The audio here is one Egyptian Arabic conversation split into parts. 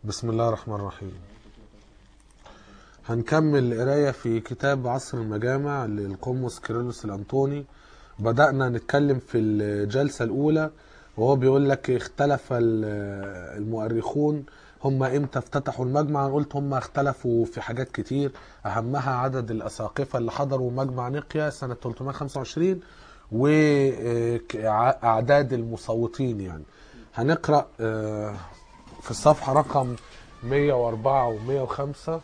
بسم الله الرحمن الرحيم هنكمل القراية في كتاب عصر المجامع للقمص كيرلس الأنطوني بدأنا نتكلم في الجلسة الأولى وهو بيقول لك اختلف ال- المؤرخون هم امتى افتتحوا المجمع انا قلت هم اختلفوا في حاجات كتير اهمها عدد الاساقفه اللي حضروا مجمع نقيا سنه 325 واعداد المصوتين يعني هنقرا آه، في الصفحه رقم 104 و 105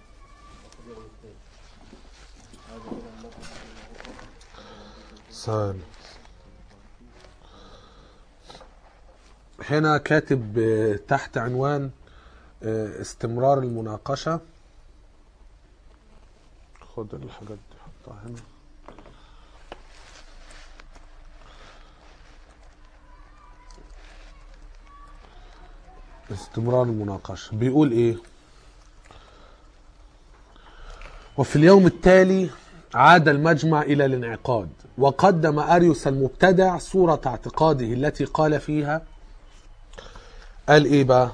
ثاني هنا كاتب آه، تحت عنوان آه، استمرار المناقشة خد الحاجات دي حطها هنا استمرار المناقشة بيقول ايه وفي اليوم التالي عاد المجمع إلى الانعقاد وقدم أريوس المبتدع صورة اعتقاده التي قال فيها قال إيه بقى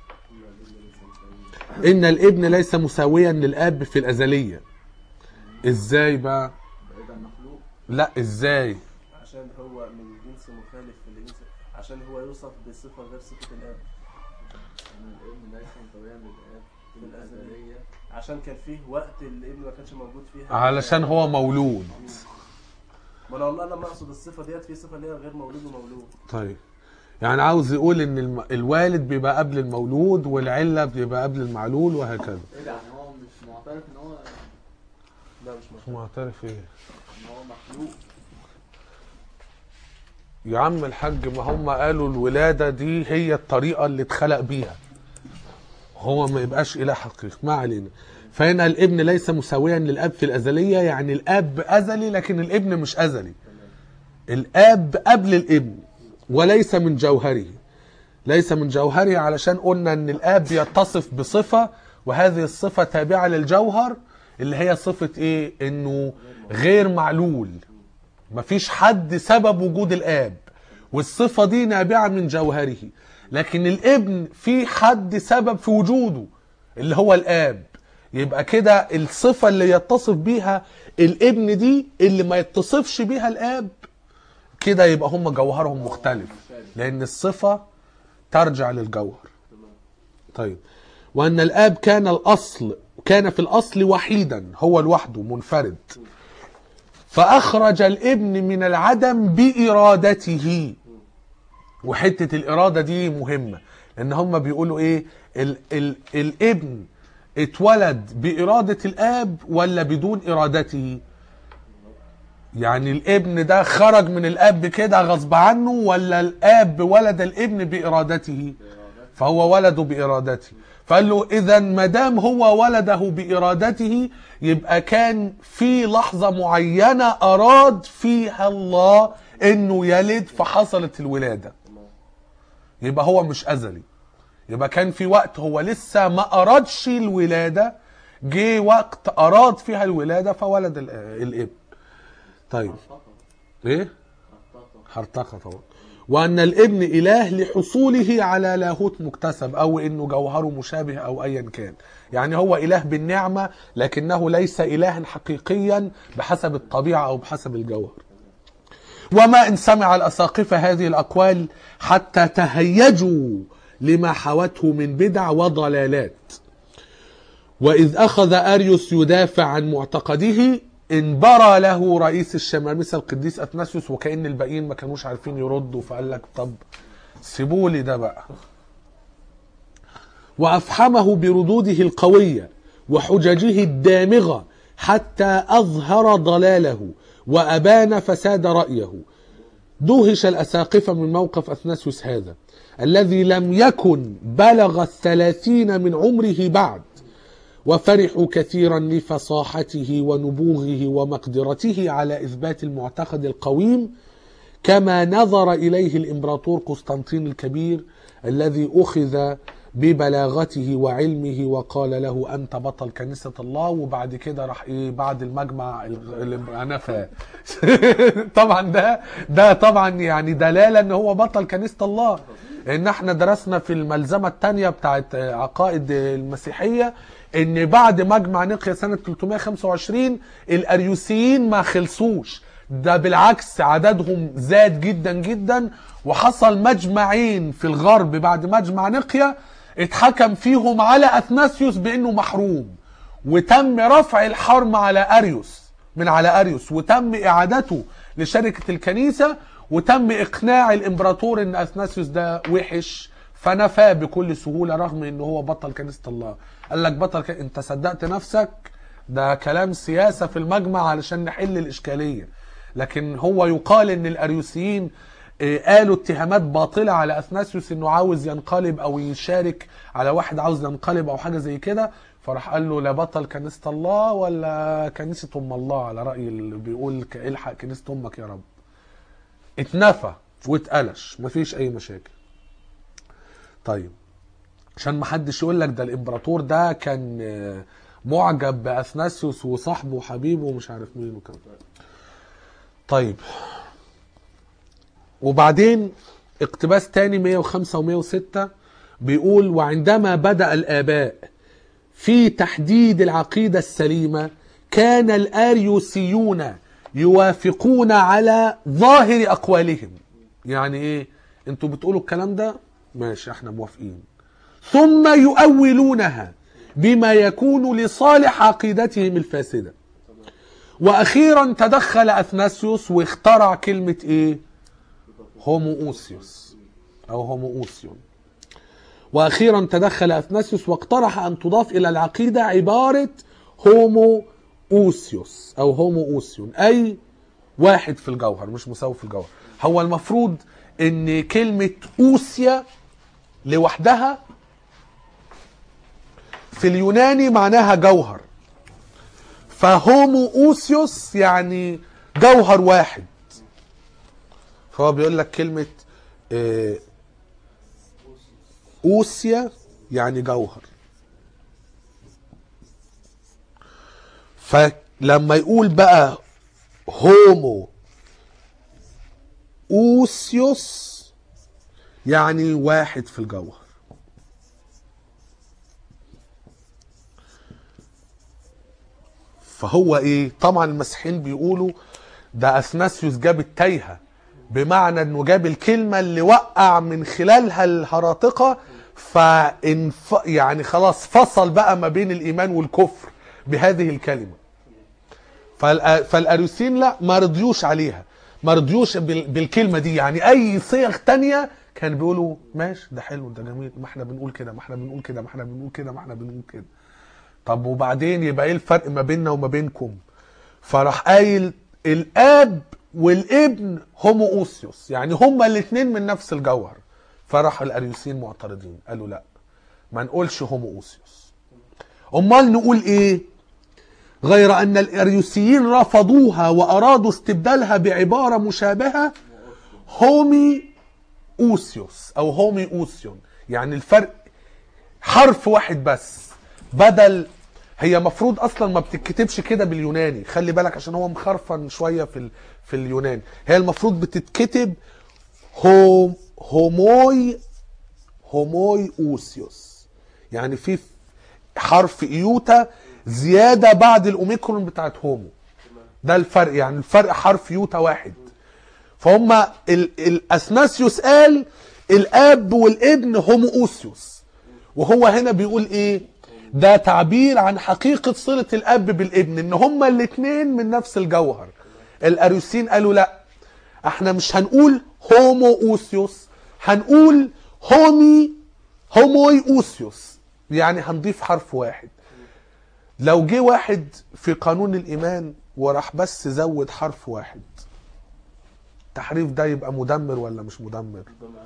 إن الابن ليس مساويا للأب في الأزلية إزاي بقى بعيد عن مخلوق لا إزاي عشان هو من جنس مخالف للجنس عشان هو يوصف بصفة غير صفة الآب ان الابن ليس متويا للاب في في الأزلية. الازليه عشان كان فيه وقت الابن ما كانش موجود فيها علشان هو مولود ما انا والله لما اقصد الصفة ديت في صفة اللي هي غير مولود ومولود طيب يعني عاوز يقول ان الم- الوالد بيبقى قبل المولود والعلة بيبقى قبل المعلول وهكذا ايه ده يعني هو مش معترف ان هو لا مش مش مفهوم معترف ايه ان هو مخلوق يا عم الحاج ما هم قالوا الولادة دي هي الطريقة اللي اتخلق بيها هو ما يبقاش إله حقيقي ما علينا فهنا الابن ليس مساويا للأب في الأزلية يعني الأب أزلي لكن الابن مش أزلي الأب قبل الابن وليس من جوهره ليس من جوهره علشان قلنا ان الاب يتصف بصفة وهذه الصفة تابعة للجوهر اللي هي صفة ايه انه غير معلول مفيش حد سبب وجود الاب والصفة دي نابعة من جوهره لكن الابن في حد سبب في وجوده اللي هو الاب يبقى كده الصفة اللي يتصف بيها الابن دي اللي ما يتصفش بيها الاب كده يبقى هم جوهرهم مختلف لان الصفة ترجع للجوهر طيب وان الاب كان الاصل كان في الاصل وحيدا هو لوحده منفرد فاخرج الابن من العدم بارادته وحته الاراده دي مهمه لان هم بيقولوا ايه ال ال الابن اتولد باراده الاب ولا بدون ارادته يعني الابن ده خرج من الاب كده غصب عنه ولا الاب ولد الابن بارادته فهو ولده بارادته فقال له اذا ما دام هو ولده بارادته يبقى كان في لحظه معينه اراد فيها الله انه يلد فحصلت الولاده يبقى هو مش ازلي يبقى كان في وقت هو لسه ما ارادش الولاده جه وقت اراد فيها الولاده فولد ال- الابن طيب ايه حرطقة طبعا وأن الابن إله لحصوله على لاهوت مكتسب أو إنه جوهره مشابه أو أيا كان يعني هو إله بالنعمة لكنه ليس إلها حقيقيا بحسب الطبيعة أو بحسب الجوهر وما إن سمع الأساقفة هذه الأقوال حتى تهيجوا لما حوته من بدع وضلالات وإذ أخذ أريوس يدافع عن معتقده انبرى له رئيس الشمامسة القديس أثناسيوس وكأن الباقيين ما كانوش عارفين يردوا فقال لك طب سيبولي ده بقى وأفحمه بردوده القوية وحججه الدامغة حتى أظهر ضلاله وأبان فساد رأيه دهش الأساقفة من موقف أثناسيوس هذا الذي لم يكن بلغ الثلاثين من عمره بعد وفرحوا كثيرا لفصاحته ونبوغه ومقدرته على اثبات المعتقد القويم كما نظر اليه الامبراطور قسطنطين الكبير الذي اخذ ببلاغته وعلمه وقال له انت بطل كنيسه الله وبعد كده راح ايه بعد المجمع العنفه طبعا ده ده طبعا يعني دلاله ان هو بطل كنيسه الله ان احنا درسنا في الملزمه الثانيه بتاعت آه، عقائد المسيحيه ان بعد مجمع نقيا سنه 325 الاريوسيين ما خلصوش ده بالعكس عددهم زاد جدا جدا وحصل مجمعين في الغرب بعد مجمع نقيا اتحكم فيهم على اثناسيوس بانه محروم وتم رفع الحرم على اريوس من على اريوس وتم اعادته لشركه الكنيسه وتم اقناع الامبراطور ان اثناسيوس ده وحش فنفاه بكل سهوله رغم ان هو بطل كنيسه الله قال لك بطل ك... انت صدقت نفسك ده كلام سياسه في المجمع علشان نحل الاشكاليه لكن هو يقال ان الاريوسيين آه، قالوا اتهامات باطله على اثناسيوس انه عاوز ينقلب او يشارك على واحد عاوز ينقلب او حاجه زي كده فراح قال له لا بطل كنيسه الله ولا كنيسه ام الله على راي اللي بيقول ك- الحق كنيسه امك يا رب اتنفى واتقلش مفيش اي مشاكل طيب عشان ما حدش يقول لك ده الامبراطور ده كان آه، معجب باثناسيوس وصاحبه وحبيبه ومش عارف مين وكده طيب وبعدين اقتباس تاني 105 و106 بيقول وعندما بدأ الآباء في تحديد العقيدة السليمة كان الآريوسيون يوافقون على ظاهر أقوالهم يعني إيه انتوا بتقولوا الكلام ده ماشي احنا موافقين ثم يؤولونها بما يكون لصالح عقيدتهم الفاسدة وأخيرا تدخل أثناسيوس واخترع كلمة إيه هوموؤوسيوس أو هوموؤوسيون واخيرا تدخل اثناسيوس واقترح ان تضاف الى العقيده عباره هومو اوسيوس او هومو اوسيون اي واحد في الجوهر مش مساوي في الجوهر هو المفروض ان كلمه اوسيا لوحدها في اليوناني معناها جوهر فهومو اوسيوس يعني جوهر واحد فهو بيقول لك كلمه آه، اوسيا يعني جوهر فلما يقول بقى هومو اوسيوس يعني واحد في الجوهر فهو ايه طبعا المسيحيين بيقولوا ده اثناسيوس جاب التايهه بمعنى انه جاب الكلمه اللي وقع من خلالها الهراطقه فانف يعني خلاص فصل بقى ما بين الايمان والكفر بهذه الكلمه فالأ- فالاريوسيين لا ما رضيوش عليها ما رضيوش بال- بالكلمه دي يعني اي صيغ تانية كان بيقولوا ماشي ده حلو ده جميل ما احنا بنقول كده ما احنا بنقول كده ما احنا بنقول كده ما احنا بنقول كده طب وبعدين يبقى ايه الفرق ما بيننا وما بينكم فراح قايل الاب والابن هومو اوسيوس يعني هما الاثنين من نفس الجوهر فراح الاريوسيين معترضين قالوا لا ما نقولش هومو اوسيوس امال نقول ايه غير ان الاريوسيين رفضوها وارادوا استبدالها بعباره مشابهه هومي اوسيوس او هومي اوسيون يعني الفرق حرف واحد بس بدل هي مفروض اصلا ما بتتكتبش كده باليوناني خلي بالك عشان هو مخرفن شويه في ال... في اليوناني هي المفروض بتتكتب هوم هوموي هوموي اوسيوس يعني في حرف ايوتا زياده بعد الاوميكرون بتاعت هومو ده الفرق يعني الفرق حرف يوتا واحد فهم ال- الاثناسيوس قال الاب والابن هومو اوسيوس وهو هنا بيقول ايه ده تعبير عن حقيقة صلة الاب بالابن ان هما الاتنين من نفس الجوهر الاريوسيين قالوا لا احنا مش هنقول هومو اوسيوس هنقول هومي هوموي اوسيوس يعني هنضيف حرف واحد لو جه واحد في قانون الايمان وراح بس زود حرف واحد التحريف ده يبقى مدمر ولا مش مدمر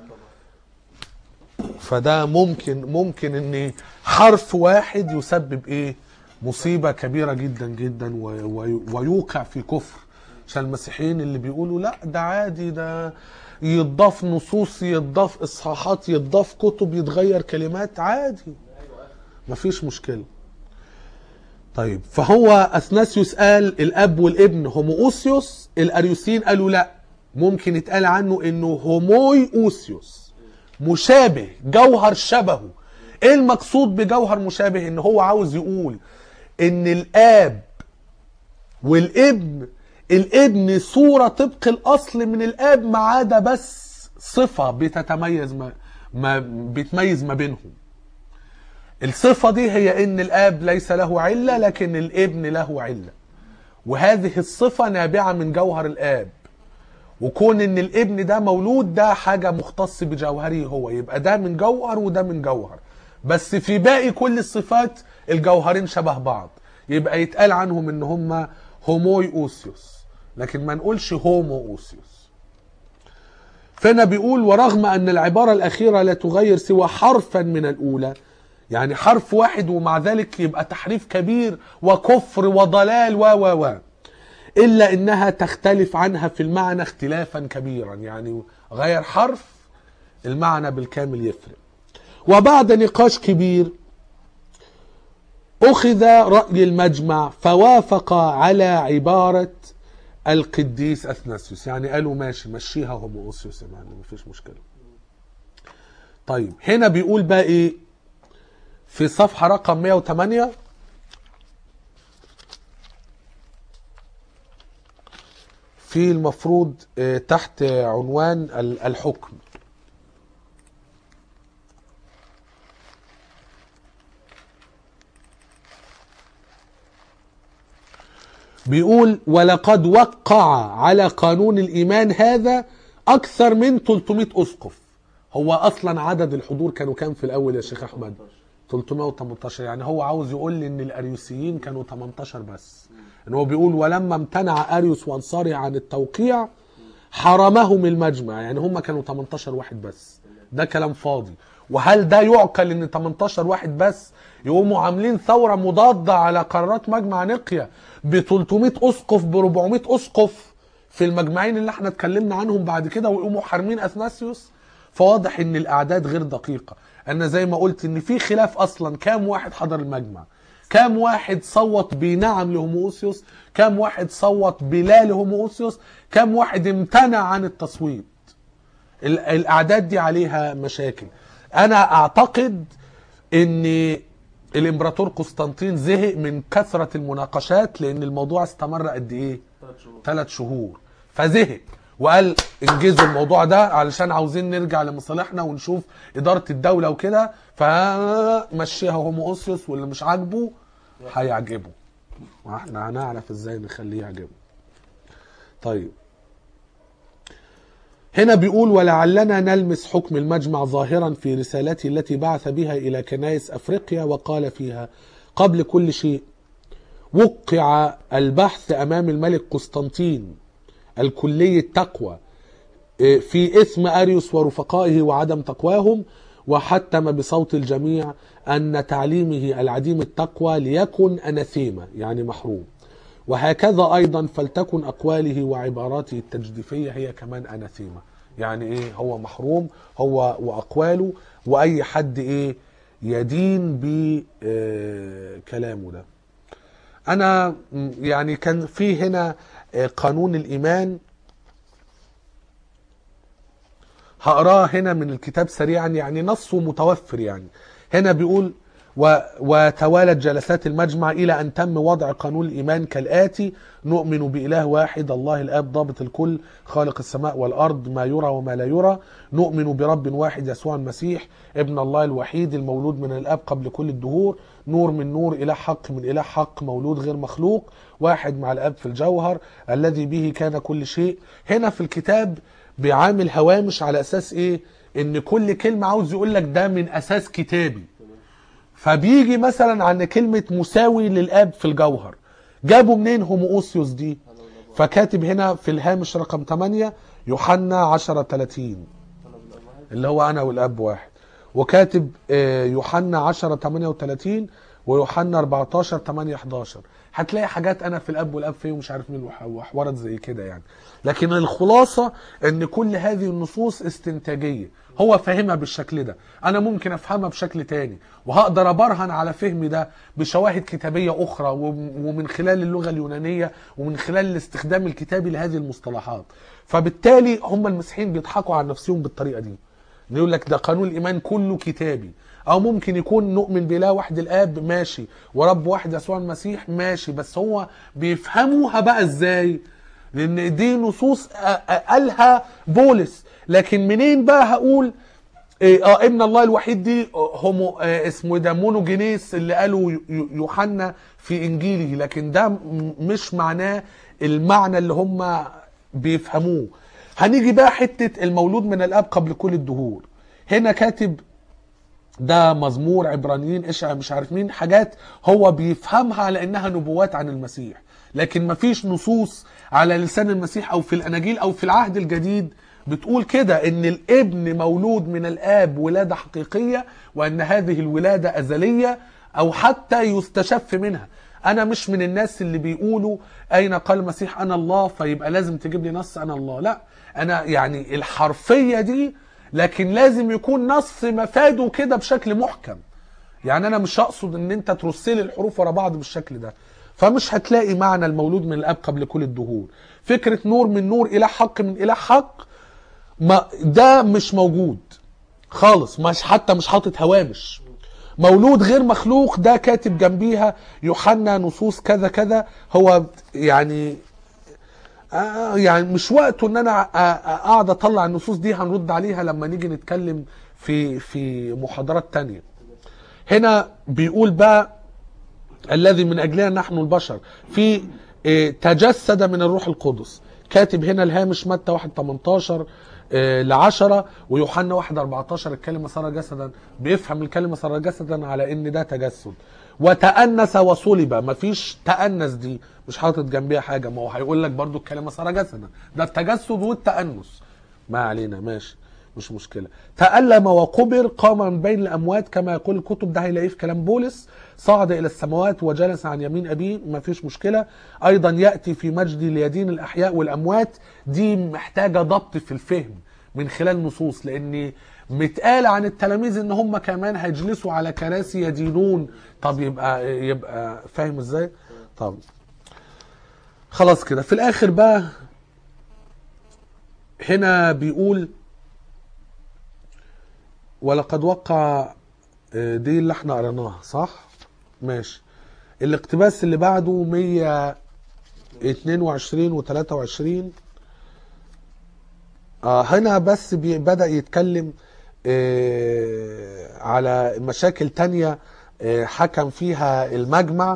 فده ممكن ممكن ان حرف واحد يسبب ايه مصيبة كبيرة جدا جدا و- و- ويوقع في كفر عشان المسيحيين اللي بيقولوا لا ده عادي ده يضاف نصوص يضاف اصحاحات يضاف كتب يتغير كلمات عادي مفيش مشكلة طيب فهو اثناسيوس قال الاب والابن هومووسيوس الاريوسيين قالوا لا ممكن يتقال عنه انه هوموي اوسيوس مشابه جوهر شبهه ايه المقصود بجوهر مشابه ان هو عاوز يقول ان الاب والابن الابن صورة طبق الاصل من الاب ما عدا بس صفة بتتميز ما, ما بتميز ما بينهم الصفة دي هي ان الاب ليس له علة لكن الابن له علة وهذه الصفة نابعة من جوهر الاب وكون ان الابن ده مولود ده حاجة مختص بجوهره هو يبقى ده من جوهر وده من جوهر بس في باقي كل الصفات الجوهرين شبه بعض يبقى يتقال عنهم ان هم هوموي اوسيوس لكن ما نقولش هومو اوسيوس فهنا بيقول ورغم ان العبارة الاخيرة لا تغير سوى حرفا من الاولى يعني حرف واحد ومع ذلك يبقى تحريف كبير وكفر وضلال و و و الا انها تختلف عنها في المعنى اختلافا كبيرا يعني غير حرف المعنى بالكامل يفرق وبعد نقاش كبير اخذ راي المجمع فوافق على عباره القديس اثناسيوس يعني قالوا ماشي مشيها هوموسيوس يعني مفيش مشكله طيب هنا بيقول بقى ايه في صفحه رقم 108 في المفروض آه، تحت عنوان ال- الحكم بيقول ولقد وقع على قانون الإيمان هذا أكثر من 300 أسقف هو أصلا عدد الحضور كانوا كام في الأول يا شيخ أحمد 318 يعني هو عاوز يقول لي ان الاريوسيين كانوا 18 بس ان هو بيقول ولما امتنع اريوس وانصاره عن التوقيع حرمهم المجمع يعني هم كانوا 18 واحد بس ده كلام فاضي وهل ده يعقل ان 18 واحد بس يقوموا عاملين ثوره مضاده على قرارات مجمع نقيا ب 300 اسقف ب 400 اسقف في المجمعين اللي احنا اتكلمنا عنهم بعد كده ويقوموا حارمين اثناسيوس فواضح ان الاعداد غير دقيقه انا زي ما قلت ان في خلاف اصلا كام واحد حضر المجمع كام واحد صوت بنعم لهوموسيوس كام واحد صوت بلا لهوموسيوس كام واحد امتنع عن التصويت ال- الاعداد دي عليها مشاكل انا اعتقد ان الامبراطور قسطنطين زهق من كثرة المناقشات لان الموضوع استمر قد ايه ثلاث شهور ثلاث شهور فزهق وقال انجزوا الموضوع ده علشان عاوزين نرجع لمصالحنا ونشوف اداره الدوله وكده فمشيها هوموسيوس واللي مش عاجبه هيعجبه واحنا هنعرف ازاي نخليه يعجبه طيب هنا بيقول ولعلنا نلمس حكم المجمع ظاهرا في رسالته التي بعث بها الى كنائس افريقيا وقال فيها قبل كل شيء وقع البحث امام الملك قسطنطين الكلي التقوى في اسم اريوس ورفقائه وعدم تقواهم وحتم بصوت الجميع ان تعليمه العديم التقوى ليكن اناثيما يعني محروم وهكذا ايضا فلتكن اقواله وعباراته التجديفيه هي كمان اناثيما يعني ايه هو محروم هو واقواله واي حد ايه يدين بكلامه ده انا م- يعني كان في هنا آه، قانون الايمان هقراه هنا من الكتاب سريعا يعني نصه متوفر يعني هنا بيقول و... وتوالت جلسات المجمع إلى أن تم وضع قانون الإيمان كالآتي نؤمن بإله واحد الله الآب ضابط الكل خالق السماء والأرض ما يرى وما لا يرى نؤمن برب واحد يسوع المسيح ابن الله الوحيد المولود من الآب قبل كل الدهور نور من نور إله حق من إله حق مولود غير مخلوق واحد مع الآب في الجوهر الذي به كان كل شيء هنا في الكتاب بيعامل هوامش على أساس إيه إن كل كلمة عاوز يقول لك ده من أساس كتابي فبيجي مثلا عن كلمة مساوي للآب في الجوهر جابوا منين هوموسيوس دي فكاتب هنا في الهامش رقم 8 يوحنا 10 30 اللي هو أنا والآب واحد وكاتب آه، يوحنا 10 38 ويوحنا 14 8 11 هتلاقي حاجات انا في الاب والاب فيه ومش عارف مين وح- وحوارات زي كده يعني لكن الخلاصه ان كل هذه النصوص استنتاجيه هو فاهمها بالشكل ده انا ممكن افهمها بشكل تاني وهقدر ابرهن على فهمي ده بشواهد كتابيه اخرى وم- ومن خلال اللغه اليونانيه ومن خلال الاستخدام الكتابي لهذه المصطلحات فبالتالي هم المسيحيين بيضحكوا على نفسهم بالطريقه دي يقول لك ده قانون الايمان كله كتابي او ممكن يكون نؤمن باله واحد الاب ماشي ورب واحد يسوع المسيح ماشي بس هو بيفهموها بقى ازاي لان دي نصوص أ- أ- قالها بولس لكن منين بقى هقول إيه، اه ابن الله الوحيد دي آه، هومو آه، اسمه ده مونوجينيس اللي قاله ي- ي- يوحنا في انجيله لكن ده م- مش معناه المعنى اللي هم بيفهموه هنيجي بقى حته المولود من الاب قبل كل الدهور هنا كاتب ده مزمور عبرانيين اشعيا مش عارف مين حاجات هو بيفهمها على انها نبوات عن المسيح لكن مفيش نصوص على لسان المسيح او في الاناجيل او في العهد الجديد بتقول كده ان الابن مولود من الاب ولاده حقيقيه وان هذه الولاده ازليه او حتى يستشف منها انا مش من الناس اللي بيقولوا اين قال المسيح انا الله فيبقى لازم تجيب لي نص انا الله لا انا يعني الحرفيه دي لكن لازم يكون نص مفاده كده بشكل محكم يعني انا مش اقصد ان انت ترسلي الحروف ورا بعض بالشكل ده فمش هتلاقي معنى المولود من الاب قبل كل الدهور فكره نور من نور اله حق من اله حق ما ده مش موجود خالص مش حتى مش حاطط هوامش مولود غير مخلوق ده كاتب جنبيها يوحنا نصوص كذا كذا هو يعني آه يعني مش وقته ان انا آه، آه، اقعد اطلع النصوص دي هنرد عليها لما نيجي نتكلم في في محاضرات تانية هنا بيقول بقى الذي من اجلنا نحن البشر في آه، تجسد من الروح القدس كاتب هنا الهامش متى 1 18 ل 10 ويوحنا 1 14 الكلمه صار جسدا بيفهم الكلمه صار جسدا على ان ده تجسد وتأنس وصلب مفيش تأنس دي مش حاطط جنبيها حاجه ما هو هيقول لك برضو الكلمه صار جسدا ده التجسد والتأنس ما علينا ماشي مش مشكلة تألم وقبر قام من بين الأموات كما يقول الكتب ده هيلاقيه في كلام بولس صعد إلى السماوات وجلس عن يمين أبيه ما فيش مشكلة أيضا يأتي في مجد ليدين الأحياء والأموات دي محتاجة ضبط في الفهم من خلال نصوص لأن متقال عن التلاميذ ان هم كمان هيجلسوا على كراسي يدينون طب يبقى يبقى فاهم ازاي طب خلاص كده في الاخر بقى هنا بيقول ولقد وقع آه، دي اللي احنا قريناها صح ماشي الاقتباس اللي بعده 122 و 23 آه هنا بس بي- بدأ يتكلم آه على مشاكل تانية آه حكم فيها المجمع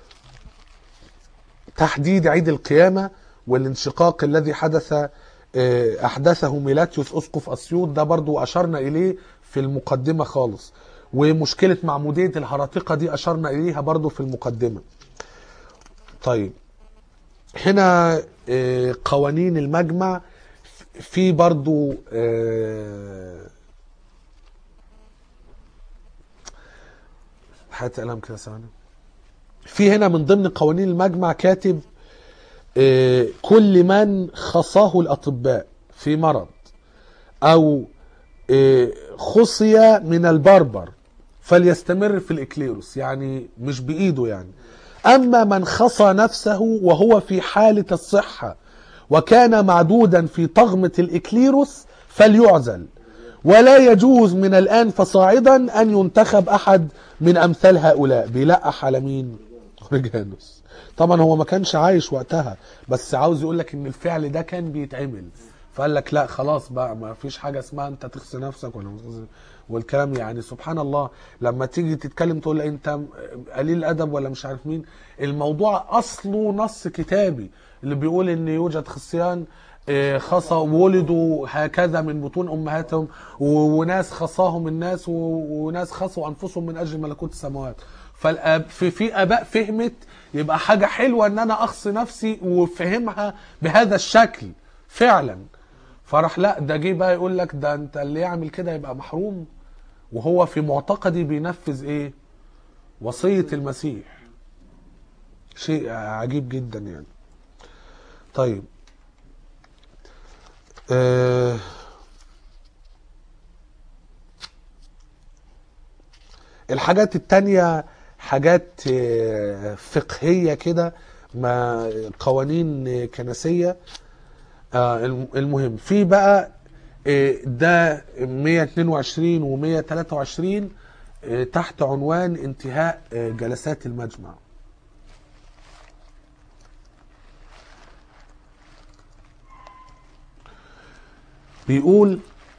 تحديد عيد القيامة والانشقاق الذي حدث آه، أحدثه ميلاتيوس أسقف أسيوط ده برضو أشرنا إليه في المقدمة خالص ومشكلة معمودية الهرطقة دي أشرنا إليها برضو في المقدمة طيب هنا آه، قوانين المجمع في برضو آه، هات قلم كده ثواني في هنا من ضمن قوانين المجمع كاتب آه، كل من خصاه الأطباء في مرض أو آه، خصي من البربر فليستمر في الإكليروس يعني مش بإيده يعني أما من خصى نفسه وهو في حالة الصحة وكان معدودا في طغمة الإكليروس فليعزل ولا يجوز من الآن فصاعدا أن ينتخب أحد من أمثال هؤلاء بيلقح على مين؟ أوريجانوس طبعا هو ما كانش عايش وقتها بس عاوز يقول لك ان الفعل ده كان بيتعمل فقال لك لا خلاص بقى ما فيش حاجه اسمها انت تخصي نفسك ولا ما تخصي- والكلام يعني سبحان الله لما تيجي تتكلم تقول لي انت قليل ادب ولا مش عارف مين الموضوع اصله نص كتابي اللي بيقول ان يوجد خصيان آه، خصى ولدوا هكذا من بطون امهاتهم و- وناس خصاهم الناس و- وناس خصوا انفسهم من اجل ملكوت السماوات فالاب في في اباء فهمت يبقى حاجه حلوه ان انا اخصي نفسي وفهمها بهذا الشكل فعلا فراح لا ده جه بقى يقول لك ده انت اللي يعمل كده يبقى محروم وهو في معتقدي بينفذ ايه وصيه المسيح شيء عجيب جدا يعني طيب آه الحاجات التانية حاجات آه، فقهية كده ما قوانين كنسية آه، الم- المهم في بقى إيه، ده 122 و 123 إيه، تحت عنوان انتهاء إيه، جلسات المجمع بيقول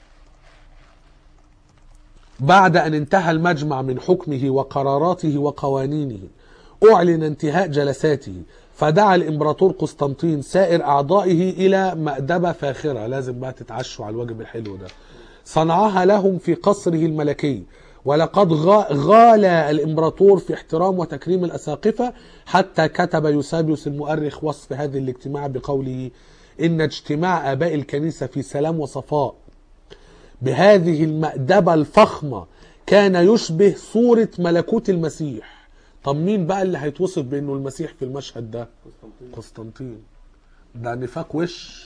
بعد أن انتهى المجمع من حكمه وقراراته وقوانينه أعلن انتهاء جلساته فدعا الإمبراطور قسطنطين سائر أعضائه إلى مأدبة فاخرة لازم بقى تتعشوا على الواجب الحلو ده صنعها لهم في قصره الملكي ولقد غا- غالى الإمبراطور في احترام وتكريم الأساقفة حتى كتب يوسابيوس المؤرخ وصف هذه الاجتماع بقوله إن اجتماع آباء الكنيسة في سلام وصفاء بهذه المأدبة الفخمة كان يشبه صورة ملكوت المسيح طب مين بقى اللي هيتوصف بأنه المسيح في المشهد ده قسطنطين قسطنطين ده نفاق وش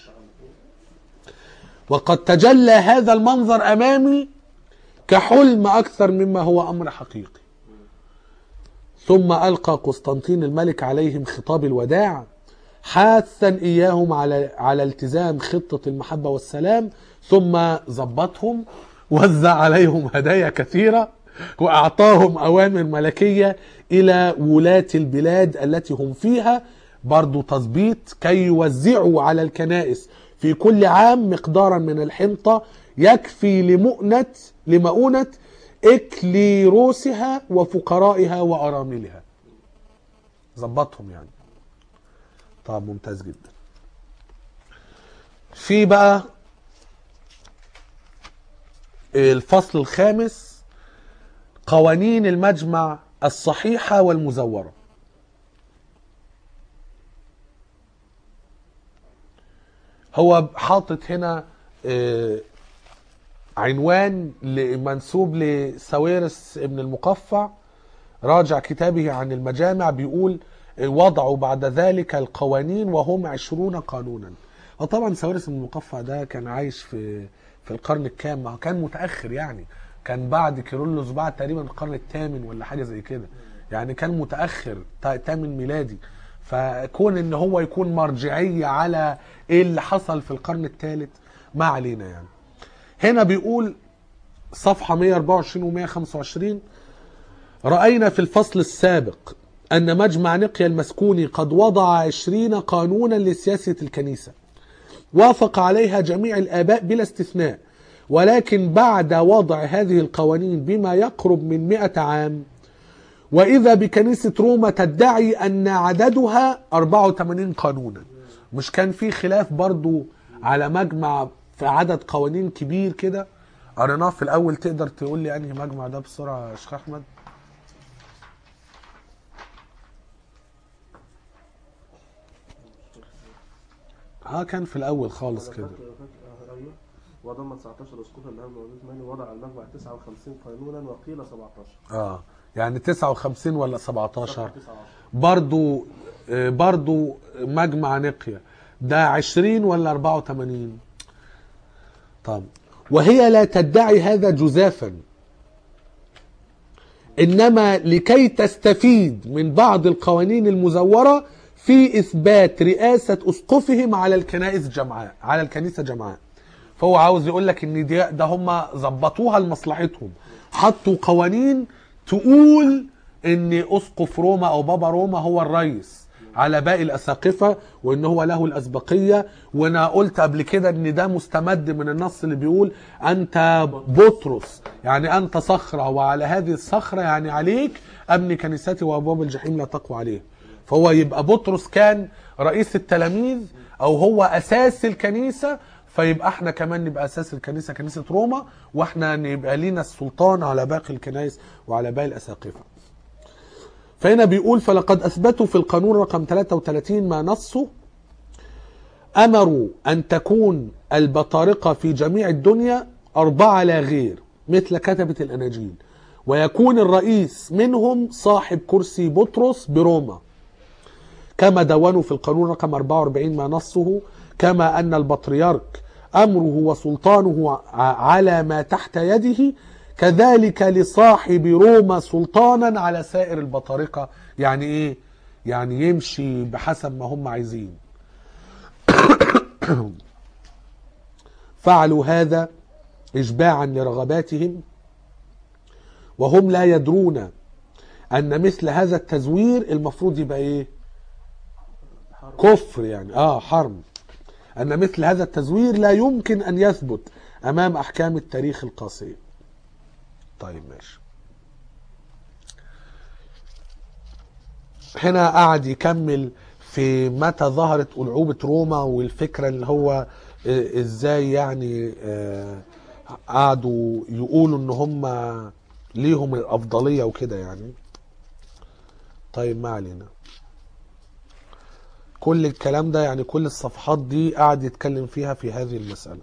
وقد تجلى هذا المنظر أمامي كحلم أكثر مما هو أمر حقيقي ثم ألقى قسطنطين الملك عليهم خطاب الوداع حاثا إياهم على على التزام خطة المحبة والسلام ثم ظبطهم وزع عليهم هدايا كثيرة وأعطاهم أوامر ملكية إلى ولاة البلاد التي هم فيها برضو تظبيط كي يوزعوا على الكنائس في كل عام مقدارا من الحنطة يكفي لمؤنة لمؤونة إكليروسها وفقرائها وأراملها ظبطهم يعني طب ممتاز جدا في بقى الفصل الخامس قوانين المجمع الصحيحة والمزورة هو حاطط هنا آه، عنوان منسوب لساويرس ابن المقفع راجع كتابه عن المجامع بيقول وضعوا بعد ذلك القوانين وهم عشرون قانونا وطبعا ساويرس بن المقفع ده كان عايش في في القرن الكام ما هو كان متاخر يعني كان بعد كيرلس بعد تقريبا القرن الثامن ولا حاجه زي كده يعني كان متاخر تا- تامن ميلادي فكون ان هو يكون مرجعيه على ايه اللي حصل في القرن الثالث ما علينا يعني هنا بيقول صفحه 124 و 125 رأينا في الفصل السابق أن مجمع نقيا المسكوني قد وضع عشرين قانونا لسياسة الكنيسة وافق عليها جميع الآباء بلا استثناء ولكن بعد وضع هذه القوانين بما يقرب من مئة عام وإذا بكنيسة روما تدعي أن عددها 84 قانونا مش كان في خلاف برضو على مجمع في عدد قوانين كبير كده قريناه في الأول تقدر تقول لي أنهي مجمع ده بسرعة يا شيخ أحمد اه كان في الاول خالص كده فاكر- فاكر- آه، ايوه وضم 19 اسقفا الان موجود مالي وضع المجمع 59 قانونا وقيل 17 اه يعني 59 ولا 17 صفحة 19 برضو آه، برضو مجمع نقيا ده 20 ولا 84 طب وهي لا تدعي هذا جزافا انما لكي تستفيد من بعض القوانين المزوره في اثبات رئاسه اسقفهم على الكنائس جمعاء على الكنيسه جمعاء فهو عاوز يقول لك ان دي ده هم ظبطوها لمصلحتهم حطوا قوانين تقول ان اسقف روما او بابا روما هو الرئيس على باقي الاساقفه وان هو له الاسبقيه وانا قلت قبل كده ان ده مستمد من النص اللي بيقول انت بطرس يعني انت صخره وعلى هذه الصخره يعني عليك ابني كنيستي وابواب الجحيم لا تقوى عليه فهو يبقى بطرس كان رئيس التلاميذ او هو اساس الكنيسه فيبقى احنا كمان نبقى اساس الكنيسه كنيسه روما واحنا نبقى لينا السلطان على باقي الكنائس وعلى باقي الاساقفه فهنا بيقول فلقد اثبتوا في القانون رقم 33 ما نصه امروا ان تكون البطارقه في جميع الدنيا اربعه لا غير مثل كتبه الاناجيل ويكون الرئيس منهم صاحب كرسي بطرس بروما كما دونوا في القانون رقم 44 ما نصه كما أن البطريرك أمره وسلطانه ع- على ما تحت يده كذلك لصاحب روما سلطانا على سائر البطارقة يعني إيه؟ يعني يمشي بحسب ما هم عايزين فعلوا هذا إشباعا لرغباتهم وهم لا يدرون أن مثل هذا التزوير المفروض يبقى إيه حرب كفر يعني آه حرم أن مثل هذا التزوير لا يمكن أن يثبت أمام أحكام التاريخ القاسية طيب ماشي هنا قعد يكمل في متى ظهرت ألعوبة روما والفكرة اللي هو آه، ازاي يعني آه، قعدوا يقولوا ان هم ليهم الافضلية وكده يعني طيب ما علينا كل الكلام ده يعني كل الصفحات دي قعد يتكلم فيها في هذه المسألة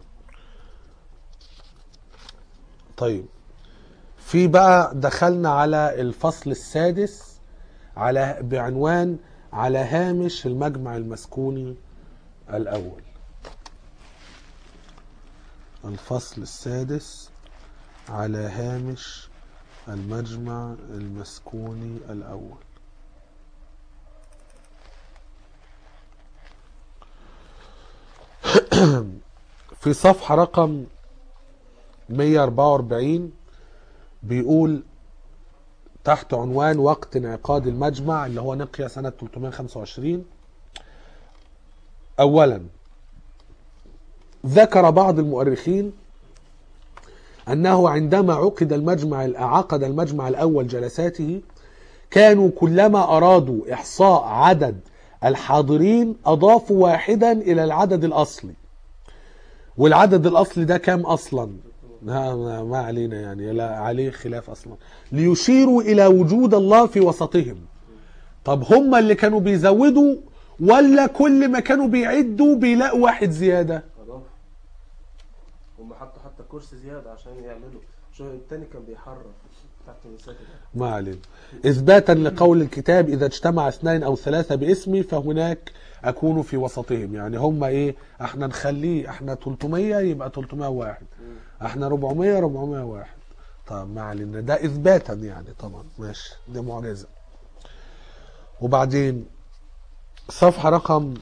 طيب في بقى دخلنا على الفصل السادس على بعنوان على هامش المجمع المسكوني الأول الفصل السادس على هامش المجمع المسكوني الأول في صفحة رقم 144 بيقول تحت عنوان وقت انعقاد المجمع اللي هو نقيا سنة 325 أولا ذكر بعض المؤرخين أنه عندما عقد المجمع عقد المجمع الأول جلساته كانوا كلما أرادوا إحصاء عدد الحاضرين أضافوا واحدا إلى العدد الأصلي والعدد الأصلي ده كام أصلا لا ما- ما علينا يعني لا عليه خلاف أصلا ليشيروا إلى وجود الله في وسطهم طب هم اللي كانوا بيزودوا ولا كل ما كانوا بيعدوا بيلاقوا واحد زيادة اضاف هم حطوا حتى كرسي زياده عشان يعملوا شو التاني كان بيحرف تحت المساكن ما علينا إثباتا لقول الكتاب إذا اجتمع اثنين أو ثلاثة باسمي فهناك أكون في وسطهم يعني هم إيه احنا نخليه احنا 300 يبقى 301 احنا 400 401 طب ما علينا ده إثباتا يعني طبعا ماشي دي معجزة وبعدين صفحة رقم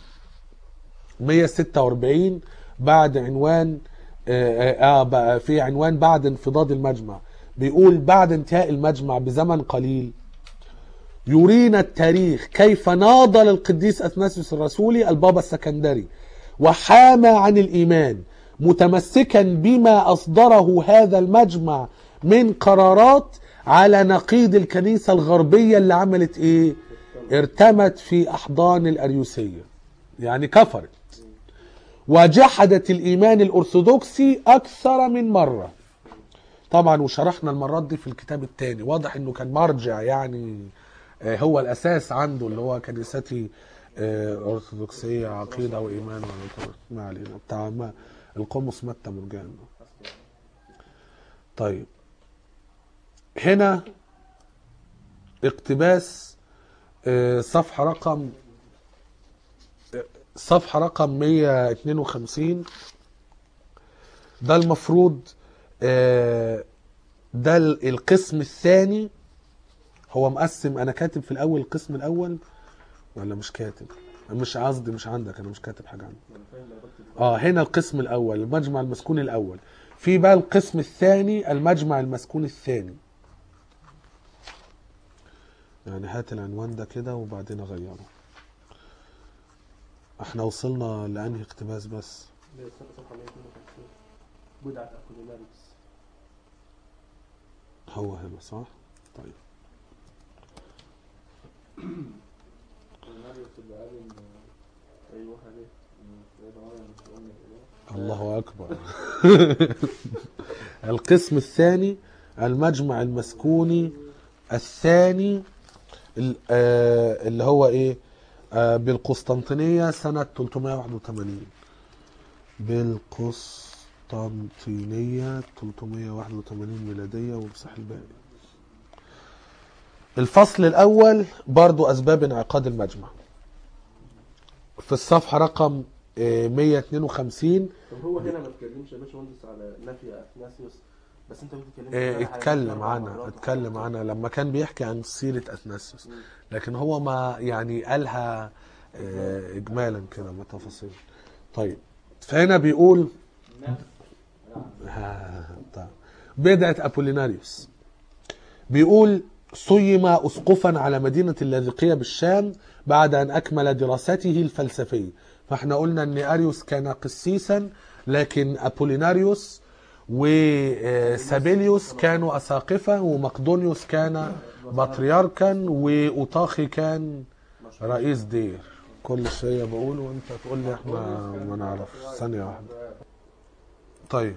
146 بعد عنوان آه, آه بقى في عنوان بعد انفضاض المجمع بيقول بعد انتهاء المجمع بزمن قليل يرينا التاريخ كيف ناضل القديس اثناسيوس الرسولي البابا السكندري وحام عن الايمان متمسكا بما اصدره هذا المجمع من قرارات على نقيض الكنيسه الغربيه اللي عملت ايه؟ ارتمت في احضان الاريوسيه يعني كفرت وجحدت الايمان الارثوذكسي اكثر من مره طبعا وشرحنا المرات دي في الكتاب الثاني واضح انه كان مرجع يعني آه، هو الاساس عنده اللي هو كنيستي آه، ارثوذكسيه عقيده وايمان ولا- ما علينا بتاع ما القمص متى مرجان طيب هنا اقتباس آه، صفحه رقم صفحة رقم 152 ده المفروض آه، ده ال- القسم الثاني هو مقسم انا كاتب في الاول القسم الاول ولا مش كاتب مش قصدي مش عندك انا مش كاتب حاجه عندك انا فاهم انا بكتب اه هنا القسم الاول المجمع المسكون الاول في بقى القسم الثاني المجمع المسكون الثاني يعني هات العنوان ده كده وبعدين اغيره احنا وصلنا لانهي اقتباس بس ده سنة صفحة 152 بدعة أكوليناريس هو هنا صح طيب النبي اللي قال ان أيوه عليه إن سيدنا مريم مش ام الاله الله اكبر القسم الثاني المجمع المسكوني الثاني ال- آه، اللي هو ايه آه، بالقسطنطينية سنة 381 بالقسطنطينية 381 ميلادية وامسح الباقي الفصل الأول برضو أسباب انعقاد المجمع في الصفحة رقم آه، 152 طب هو هنا ما اتكلمش يا باشمهندس على نفي أثناسيوس بس أنت بتتكلم آه، اتكلم عنها اتكلم عنها لما كان بيحكي عن سيرة أثناسيوس مم. لكن هو ما يعني قالها آه، إجمالا كده ما تفاصيل طيب فهنا بيقول ها، طيب. بدعة أبوليناريوس بيقول صيم أسقفا على مدينة اللاذقية بالشام بعد أن أكمل دراسته الفلسفية فاحنا قلنا أن أريوس كان قسيسا لكن أبوليناريوس وسابيليوس كانوا أساقفة ومقدونيوس كان بطريركا وأوطاخي كان رئيس دير كل شيء بقوله وانت تقول لي احنا ما نعرف ثانية واحدة طيب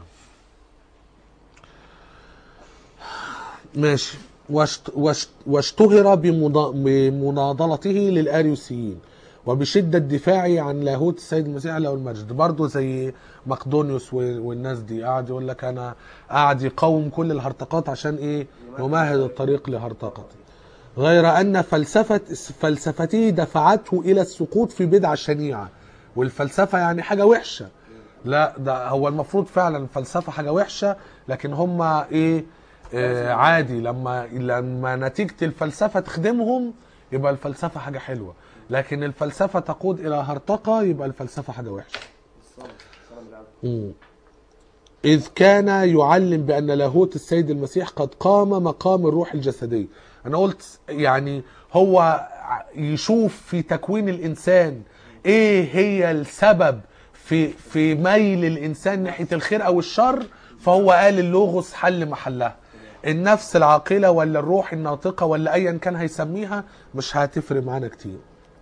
ماشي واشت واشت واشتهر بمضا- بمناضلته للاريوسيين وبشده دفاعه عن لاهوت السيد المسيح له المجد برضه زي مقدونيوس و- والناس دي قاعد يقول لك انا قاعد يقاوم كل الهرطقات عشان ايه يمهد الطريق لهرطقته غير ان فلسفه فلسفته دفعته الى السقوط في بدعه شنيعه والفلسفه يعني حاجه وحشه لا ده هو المفروض فعلا الفلسفه حاجه وحشه لكن هم ايه آه عادي لما لما نتيجه الفلسفه تخدمهم يبقى الفلسفه حاجه حلوه لكن الفلسفه تقود الى هرطقه يبقى الفلسفه حاجه وحشه الصلاة الصلاة بالعافية مم. إذ كان يعلم بأن لاهوت السيد المسيح قد قام مقام الروح الجسدية أنا قلت يعني هو ع- يشوف في تكوين الإنسان إيه هي السبب في في ميل الإنسان ناحية الخير أو الشر فهو قال اللوغوس حل محلها النفس العاقلة ولا الروح الناطقة ولا أيا كان هيسميها مش هتفرق معانا كتير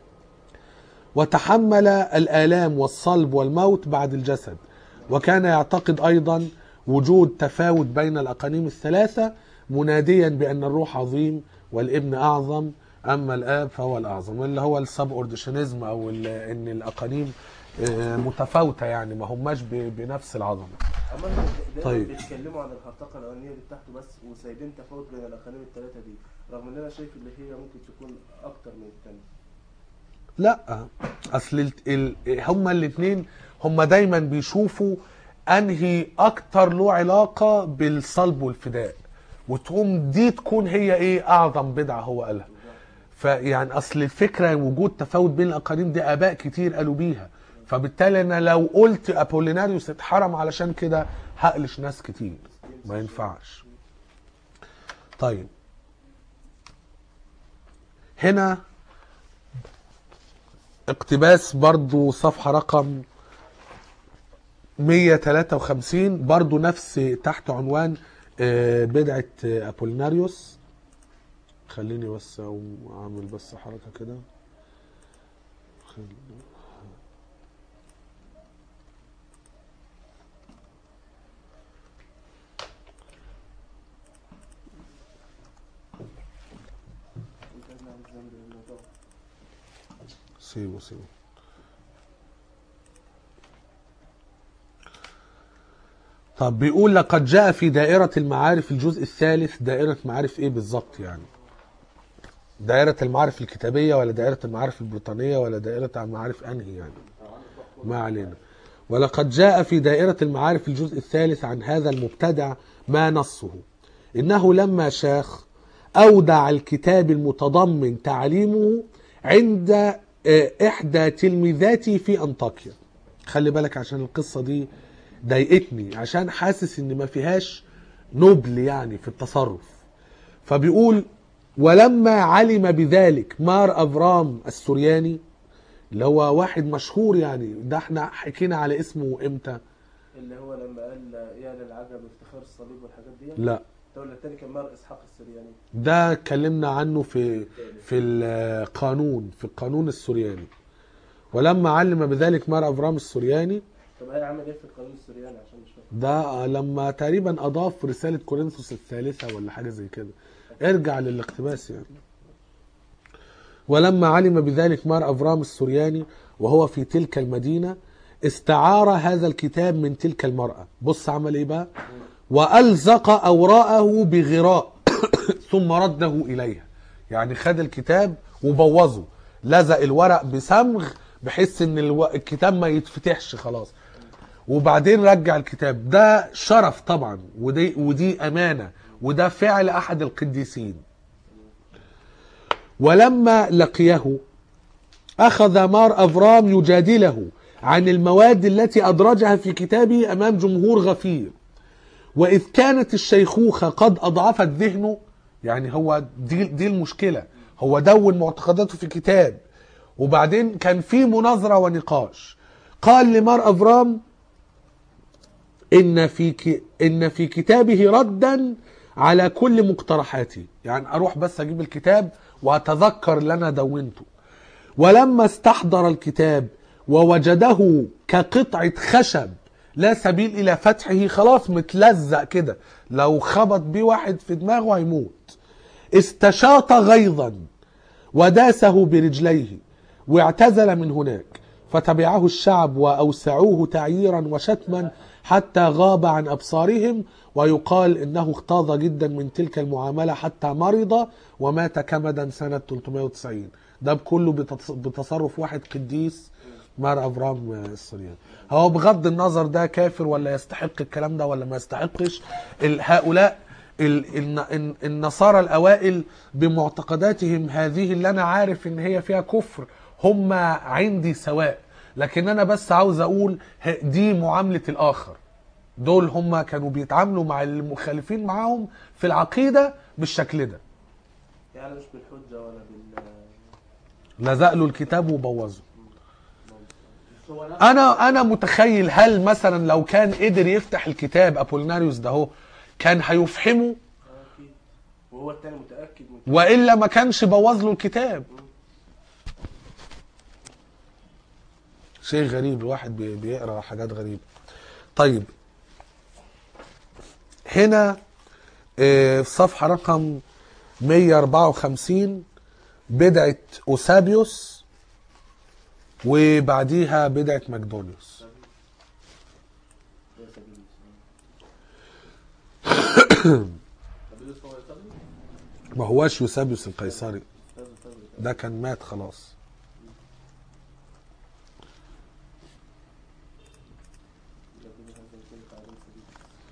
وتحمل الآلام والصلب والموت بعد الجسد وكان يعتقد أيضا وجود تفاوت بين الأقانيم الثلاثة مناديا بأن الروح عظيم والابن أعظم أما الآب فهو الأعظم اللي هو السب اورديشنزم أو ال- إن الأقانيم آه، متفاوتة يعني ما هماش ب- بنفس العظمة اما دايما طيب. بيتكلموا عن الهرطقه الاولانيه دي بتاعته بس وسايبين تفاوت بين الاقاليم الثلاثه دي رغم ان انا شايف اللي هي ممكن تكون اكتر من الثانيه لا اصل ال... ال... هما الاثنين هما دايما بيشوفوا انهي اكتر له علاقه بالصلب والفداء وتقوم دي تكون هي ايه اعظم بدعه هو قالها فيعني اصل الفكره وجود تفاوت بين الاقانيم دي اباء كتير قالوا بيها فبالتالي انا لو قلت ابوليناريوس اتحرم علشان كده هقلش ناس كتير ما ينفعش طيب هنا اقتباس برضو صفحة رقم 153 برضو نفس تحت عنوان آه، بدعة آه، أبوليناريوس خليني بس أقوم أعمل بس حركة كده خل- انت عن الذنب الموضوع سيبه سيبه طب بيقول لقد جاء في دائرة المعارف الجزء الثالث دائرة معارف ايه بالظبط يعني دائرة المعارف الكتابية ولا دائرة المعارف البريطانية ولا دائرة المعارف انهي يعني ما علينا ولقد جاء في دائرة المعارف الجزء الثالث عن هذا المبتدع ما نصه إنه لما شاخ أودع الكتاب المتضمن تعليمه عند آه، إحدى تلميذاتي في أنطاكيا خلي بالك عشان القصة دي ضايقتني عشان حاسس إن ما فيهاش نبل يعني في التصرف فبيقول ولما علم بذلك مار أفرام السورياني اللي هو واحد مشهور يعني ده احنا حكينا على اسمه امتى اللي هو لما قال يا للعجب افتخار الصليب والحاجات دي لا الدولة الثاني كان مار اسحاق السرياني ده اتكلمنا عنه في في القانون في القانون السورياني ولما علم بذلك مار افرام السورياني طب هي عمل ايه في القانون السرياني عشان مش فاهم ده لما تقريبا اضاف رساله كورنثوس الثالثه ولا حاجه زي كده ارجع للاقتباس يعني ولما علم بذلك مار افرام السورياني وهو في تلك المدينه استعار هذا الكتاب من تلك المراه بص عمل ايه بقى والزق اوراقه بغراء ثم رده اليها يعني خد الكتاب وبوظه لزق الورق بصمغ بحيث ان الو... الكتاب ما يتفتحش خلاص وبعدين رجع الكتاب ده شرف طبعا ودي ودي امانه وده فعل احد القديسين ولما لقيه اخذ مار افرام يجادله عن المواد التي ادرجها في كتابه امام جمهور غفير وإذ كانت الشيخوخة قد أضعفت ذهنه يعني هو دي, دي المشكلة هو دون معتقداته في كتاب وبعدين كان في مناظرة ونقاش قال لمار أفرام إن في ك... إن في كتابه ردا على كل مقترحاتي يعني أروح بس أجيب الكتاب وأتذكر اللي أنا دونته ولما استحضر الكتاب ووجده كقطعة خشب لا سبيل إلى فتحه خلاص متلزق كده لو خبط بيه واحد في دماغه هيموت استشاط غيظا وداسه برجليه واعتزل من هناك فتبعه الشعب وأوسعوه تعييرا وشتما حتى غاب عن أبصارهم ويقال إنه اغتاظ جدا من تلك المعاملة حتى مرض ومات كمدا سنة 390 ده كله بتص- بتصرف واحد قديس مار أفرام السورياني هو بغض النظر ده كافر ولا يستحق الكلام ده ولا ما يستحقش ال- هؤلاء ال- الن- الن- النصارى الأوائل بمعتقداتهم هذه اللي أنا عارف إن هي فيها كفر هم عندي سواء لكن أنا بس عاوز أقول ه- دي معاملة الآخر دول هم كانوا بيتعاملوا مع المخالفين معاهم في العقيدة بالشكل ده يعني مش بالحجه ولا بال لزق له الكتاب وبوظه بس هو نفس انا انا متخيل هل مثلا لو كان قدر يفتح الكتاب ابولناريوس ده هو كان هيفحمه اكيد وهو التاني متاكد من والا ما كانش بوظ له الكتاب شيء غريب الواحد بي- بيقرا حاجات غريبه طيب هنا آه، في صفحه رقم 154 بدعه اوسابيوس وبعديها بدعه مقدونيوس ده سبيل الإسلام. طب لسه هو يصلي ما هواش يوسابيوس القيصري أستاذ الفضل. ده كان مات خلاص ده كده هذا يكون تعليم سبيل.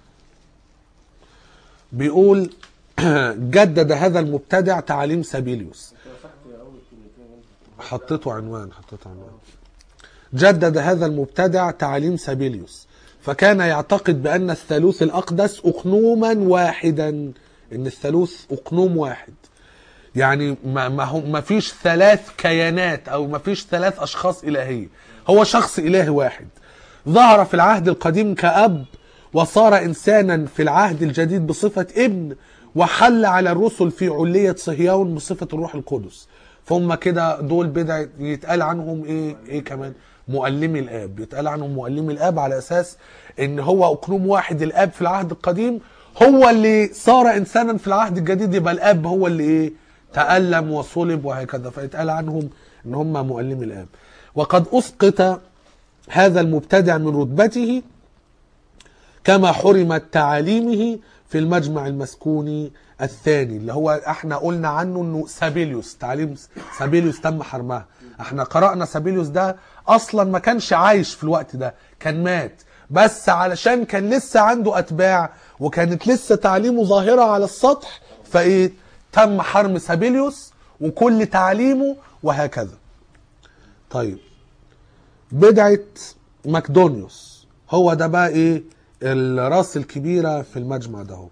بيقول جدد هذا المبتدع تعاليم سابيليوس انت مسحت اول كلمتين انت حطيته عنوان حطيته عنوان جدد هذا المبتدع تعاليم سابيليوس فكان يعتقد بأن الثالوث الأقدس أقنوما واحدا إن الثالوث أقنوم واحد يعني ما ما هو ما فيش ثلاث كيانات أو ما فيش ثلاث أشخاص إلهية هو شخص إلهي واحد ظهر في العهد القديم كأب وصار إنسانا في العهد الجديد بصفة ابن وحل على الرسل في علية صهيون بصفة الروح القدس فهم كده دول بدع يتقال عنهم ايه ايه كمان مؤلمي الاب يتقال عنهم مؤلمي الاب على اساس ان هو اقنوم واحد الاب في العهد القديم هو اللي صار انسانا في العهد الجديد يبقى الاب هو اللي ايه تألم وصلب وهكذا فيتقال عنهم ان هم مؤلمي الاب وقد اسقط هذا المبتدع من رتبته كما حرمت تعاليمه في المجمع المسكوني الثاني اللي هو احنا قلنا عنه انه سابيليوس تعليم سابيليوس تم حرمها احنا قرأنا سابيليوس ده اصلا ما كانش عايش في الوقت ده كان مات بس علشان كان لسه عنده اتباع وكانت لسه تعليمه ظاهرة على السطح فايه تم حرم سابيليوس وكل تعليمه وهكذا طيب بدعة مكدونيوس هو ده بقى ايه الراس الكبيرة في المجمع ده هو.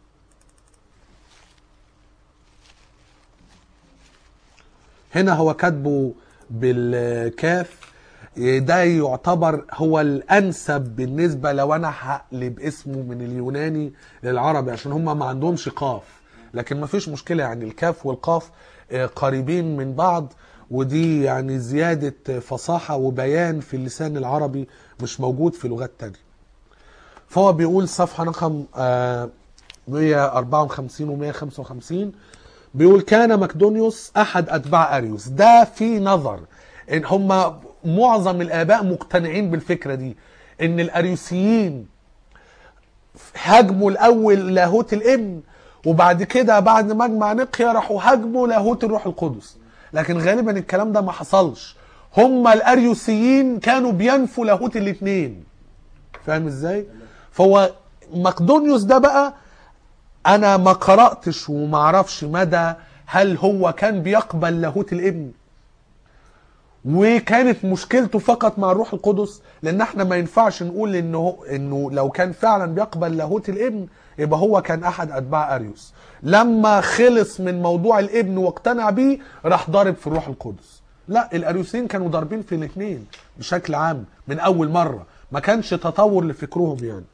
هنا هو كاتبه بالكاف ده يعتبر هو الانسب بالنسبه لو انا هقلب اسمه من اليوناني للعربي عشان هم ما عندهمش قاف لكن ما فيش مشكله يعني الكاف والقاف آه، قريبين من بعض ودي يعني زياده فصاحه وبيان في اللسان العربي مش موجود في لغات تانية فهو بيقول صفحه رقم آه، 154 و 155 بيقول كان مكدونيوس احد اتباع اريوس ده في نظر ان هم معظم الاباء مقتنعين بالفكره دي ان الاريوسيين هاجموا الاول لاهوت الابن وبعد كده بعد مجمع نقيا راحوا هاجموا لاهوت الروح القدس لكن غالبا الكلام ده ما حصلش هم الاريوسيين كانوا بينفوا لاهوت الاثنين فاهم ازاي فهو مقدونيوس ده بقى انا ما قراتش وما اعرفش مدى هل هو كان بيقبل لاهوت الابن وكانت مشكلته فقط مع الروح القدس لان احنا ما ينفعش نقول انه انه لو كان فعلا بيقبل لاهوت الابن يبقى هو كان احد اتباع اريوس لما خلص من موضوع الابن واقتنع بيه راح ضارب في الروح القدس لا الاريوسيين كانوا ضاربين في الاثنين بشكل عام من اول مره ما كانش تطور لفكرهم يعني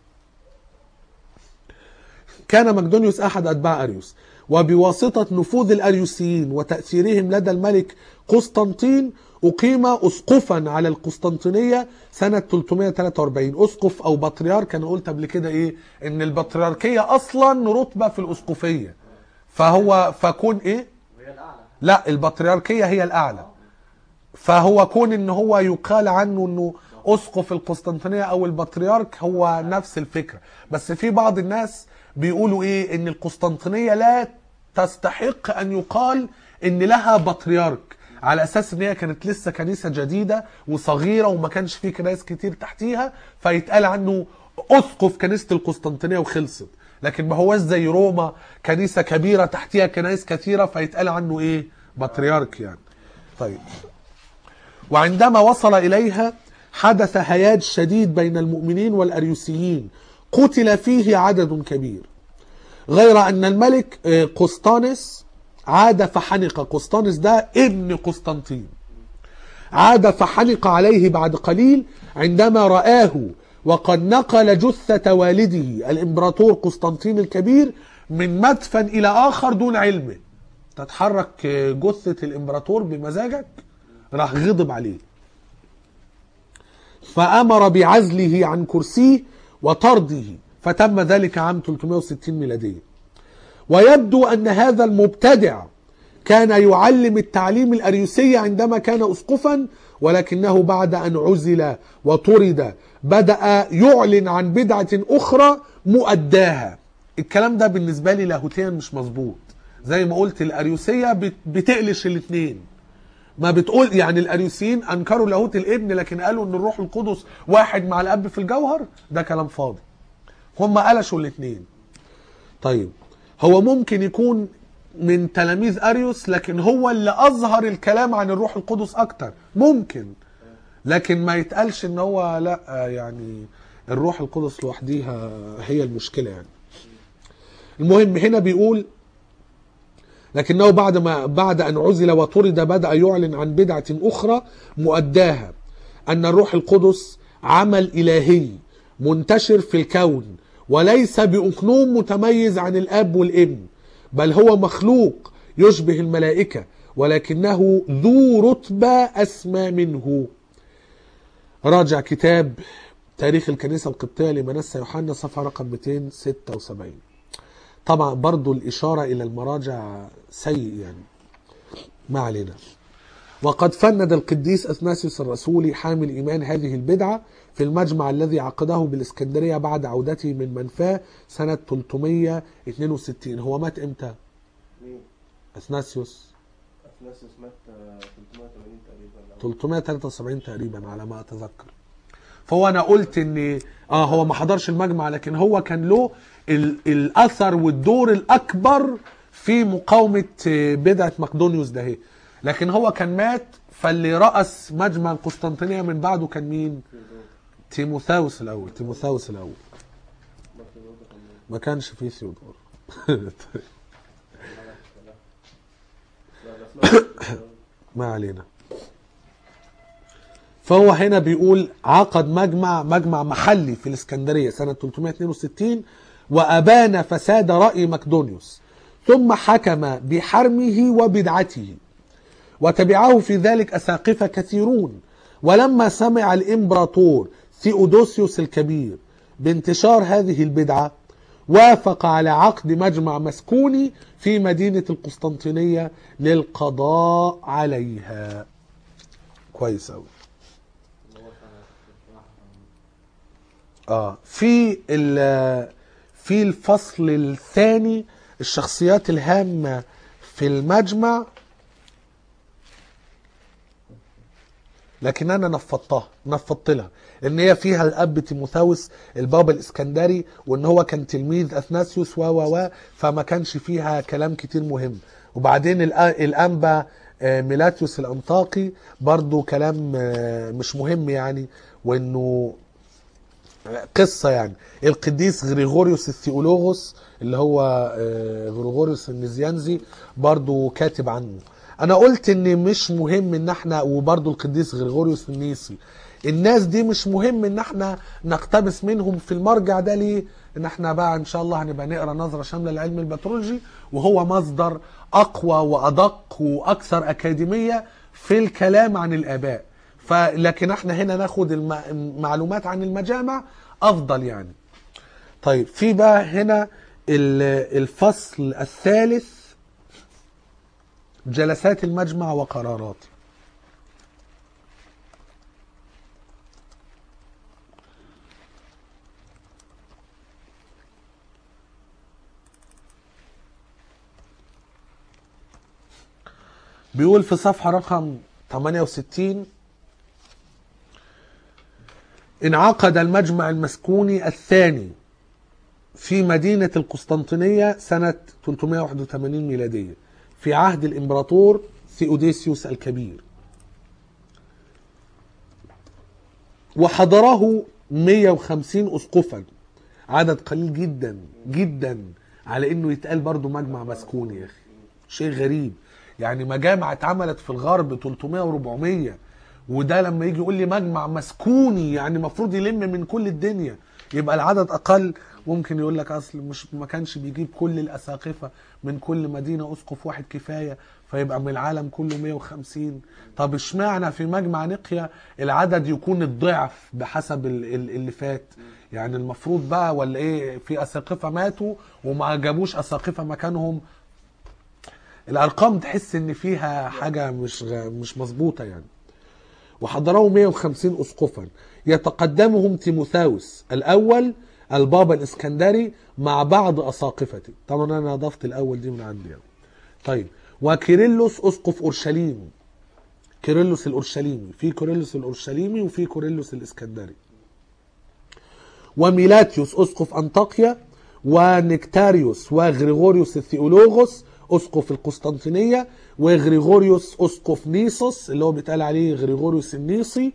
كان مقدونيوس احد اتباع اريوس وبواسطه نفوذ الاريوسيين وتاثيرهم لدى الملك قسطنطين اقيم اسقفا على القسطنطينيه سنه 343 اسقف او بطريرك انا قلت قبل كده ايه ان البطريركيه اصلا رتبه في الاسقفيه فهو فكون ايه وهي الاعلى لا البطريركيه هي الاعلى فهو كون ان هو يقال عنه انه اسقف القسطنطينيه او البطريرك هو نفس الفكره بس في بعض الناس بيقولوا ايه ان القسطنطينيه لا تستحق ان يقال ان لها بطريرك على اساس ان هي كانت لسه كنيسه جديده وصغيره وما كانش فيه كنائس كتير تحتيها فيتقال عنه اسقف كنيسه القسطنطينيه وخلصت لكن ما هوش زي روما كنيسه كبيره تحتيها كنائس كثيره فيتقال عنه ايه بطريرك يعني طيب وعندما وصل إليها حدث هياج شديد بين المؤمنين والأريوسيين قتل فيه عدد كبير غير أن الملك آه، قسطانس عاد فحنق قسطانس ده ابن قسطنطين عاد فحنق عليه بعد قليل عندما رآه وقد نقل جثة والده الإمبراطور قسطنطين الكبير من مدفن إلى آخر دون علمه تتحرك آه، جثة الإمبراطور بمزاجك راح غضب عليه فأمر بعزله عن كرسيه وطرده فتم ذلك عام 360 ميلادية ويبدو أن هذا المبتدع كان يعلم التعليم الأريوسي عندما كان أسقفا ولكنه بعد أن عزل وطرد بدأ يعلن عن بدعة أخرى مؤداها الكلام ده بالنسبة لي لاهوتيا مش مظبوط زي ما قلت الأريوسية بت- بتقلش الاثنين ما بتقول يعني الاريوسيين انكروا لاهوت الابن لكن قالوا ان الروح القدس واحد مع الاب في الجوهر ده كلام فاضي هم قلشوا الاثنين طيب هو ممكن يكون من تلاميذ اريوس لكن هو اللي اظهر الكلام عن الروح القدس اكتر ممكن لكن ما يتقالش ان هو لا يعني الروح القدس لوحديها هي المشكله يعني المهم هنا بيقول لكنه بعد ما بعد ان عزل وطرد بدا يعلن عن بدعه اخرى مؤداها ان الروح القدس عمل الهي منتشر في الكون وليس باقنوم متميز عن الاب والابن بل هو مخلوق يشبه الملائكه ولكنه ذو رتبه اسمى منه راجع كتاب تاريخ الكنيسه القبطيه لمنسى يوحنا صفحه رقم 276 طبعا برضو الإشارة إلى المراجع سيء يعني ما علينا وقد فند القديس أثناسيوس الرسولي حامل إيمان هذه البدعة في المجمع الذي عقده بالإسكندرية بعد عودته من منفاه سنة 362 هو مات إمتى؟ مين؟ أثناسيوس اثناسيوس مات آه، 380 تقريبا أو 373 تقريبا على ما أتذكر فهو أنا قلت إن آه هو ما حضرش المجمع لكن هو كان له ال- الأثر والدور الأكبر في مقاومة آه، بدعة مقدونيوس ده هي. لكن هو كان مات فاللي رأس مجمع القسطنطينية من بعده كان مين؟ تيموثاوس الأول تيموثاوس الأول مات في الوقت كان مين؟ ما كانش فيه ثيودور لا ده اسمه ما علينا فهو هنا بيقول عقد مجمع مجمع محلي في الاسكندرية سنة 362 وأبان فساد رأي مقدونيوس ثم حكم بحرمه وبدعته وتبعه في ذلك أساقفة كثيرون ولما سمع الإمبراطور ثيودوسيوس الكبير بانتشار هذه البدعة وافق على عقد مجمع مسكوني في مدينة القسطنطينية للقضاء عليها كويس أوي اه في ال- في الفصل الثاني الشخصيات الهامة في المجمع لكن انا نفضتها نفضت لها ان هي فيها الاب تيموثاوس البابا الاسكندري وان هو كان تلميذ اثناسيوس و و و فما كانش فيها كلام كتير مهم وبعدين الأ- الانبا آه، ميلاتيوس الأنطاكي برضو كلام آه، مش مهم يعني وانه قصة يعني القديس غريغوريوس الثيولوغوس اللي هو آه، غريغوريوس النزيانزي برضو كاتب عنه انا قلت ان مش مهم ان احنا وبرضو القديس غريغوريوس النيسي الناس دي مش مهم ان احنا نقتبس منهم في المرجع ده ليه ان احنا بقى ان شاء الله هنبقى نقرا نظره شامله لعلم البترولوجي وهو مصدر اقوى وادق واكثر اكاديميه في الكلام عن الاباء فلكن احنا هنا ناخد الم- المعلومات عن المجامع افضل يعني طيب في بقى هنا ال- الفصل الثالث جلسات المجمع وقراراته بيقول في صفحة رقم 68 انعقد المجمع المسكوني الثاني في مدينة القسطنطينية سنة 381 ميلادية في عهد الإمبراطور ثيوديسيوس الكبير وحضره 150 أسقفا عدد قليل جدا جدا على انه يتقال برضو مجمع مسكوني يا اخي شيء غريب يعني مجامع اتعملت في الغرب 300 و400 وده لما يجي يقول لي مجمع مسكوني يعني المفروض يلم من كل الدنيا يبقى العدد اقل ممكن يقول لك اصل مش ما كانش بيجيب كل الاساقفه من كل مدينه اسقف واحد كفايه فيبقى من العالم كله 150 طب اشمعنى في مجمع نقيا العدد يكون الضعف بحسب ال- ال- اللي فات يعني المفروض بقى ولا ايه في اساقفه ماتوا وما جابوش اساقفه مكانهم الارقام تحس ان فيها حاجه مش غ- مش مظبوطه يعني وحضره 150 اسقفا يتقدمهم تيموثاوس الاول البابا الاسكندري مع بعض اساقفته طبعا انا اضفت الاول دي من عندي يعني. طيب وكيرلس اسقف اورشليم كيرلس الاورشليمي في كيرلس الاورشليمي وفي كيرلس الاسكندري وميلاتيوس اسقف انطاكيا ونكتاريوس وغريغوريوس الثيولوغوس اسقف القسطنطينيه وغريغوريوس اسقف نيسوس اللي هو بيتقال عليه غريغوريوس النيسي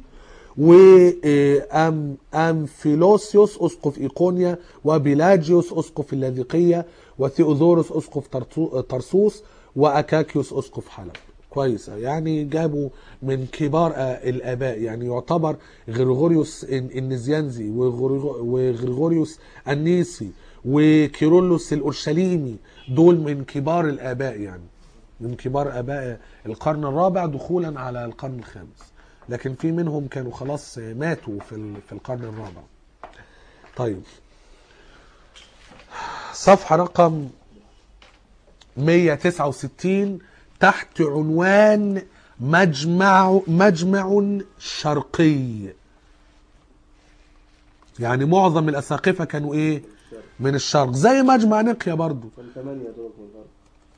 وأم أمفيلوسيوس أسقف إيقونيا وبيلاجيوس أسقف اللاذقية وثيودوروس أسقف ترتو- ترسوس وأكاكيوس أسقف حلب كويس يعني جابوا من كبار آه، الآباء يعني يعتبر غريغوريوس الن- النزيانزي وغريغو- وغريغوريوس النيسي وكيرلس الأورشليمي دول من كبار الآباء يعني من كبار آباء القرن الرابع دخولا على القرن الخامس لكن في منهم كانوا خلاص ماتوا في ال- في القرن الرابع طيب صفحة رقم 169 تحت عنوان مجمع مجمع شرقي يعني معظم الأساقفة كانوا إيه من الشرق زي مجمع نقيا برضو والثمانية دول من الغرب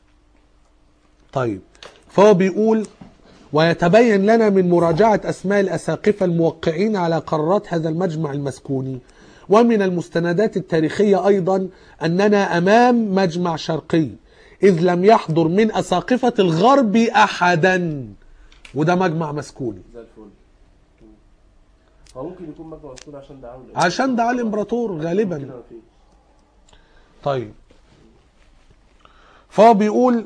طيب فهو بيقول ويتبين لنا من مراجعة أسماء الأساقفة الموقعين على قرارات هذا المجمع المسكوني ومن المستندات التاريخية أيضا أننا أمام مجمع شرقي إذ لم يحضر من أساقفة الغرب أحدا وده مجمع مسكوني زي الفل هو ممكن يكون مجمع مسؤول عشان ده عامل عشان ده على الإمبراطور غالبا كده مفيش طيب فهو بيقول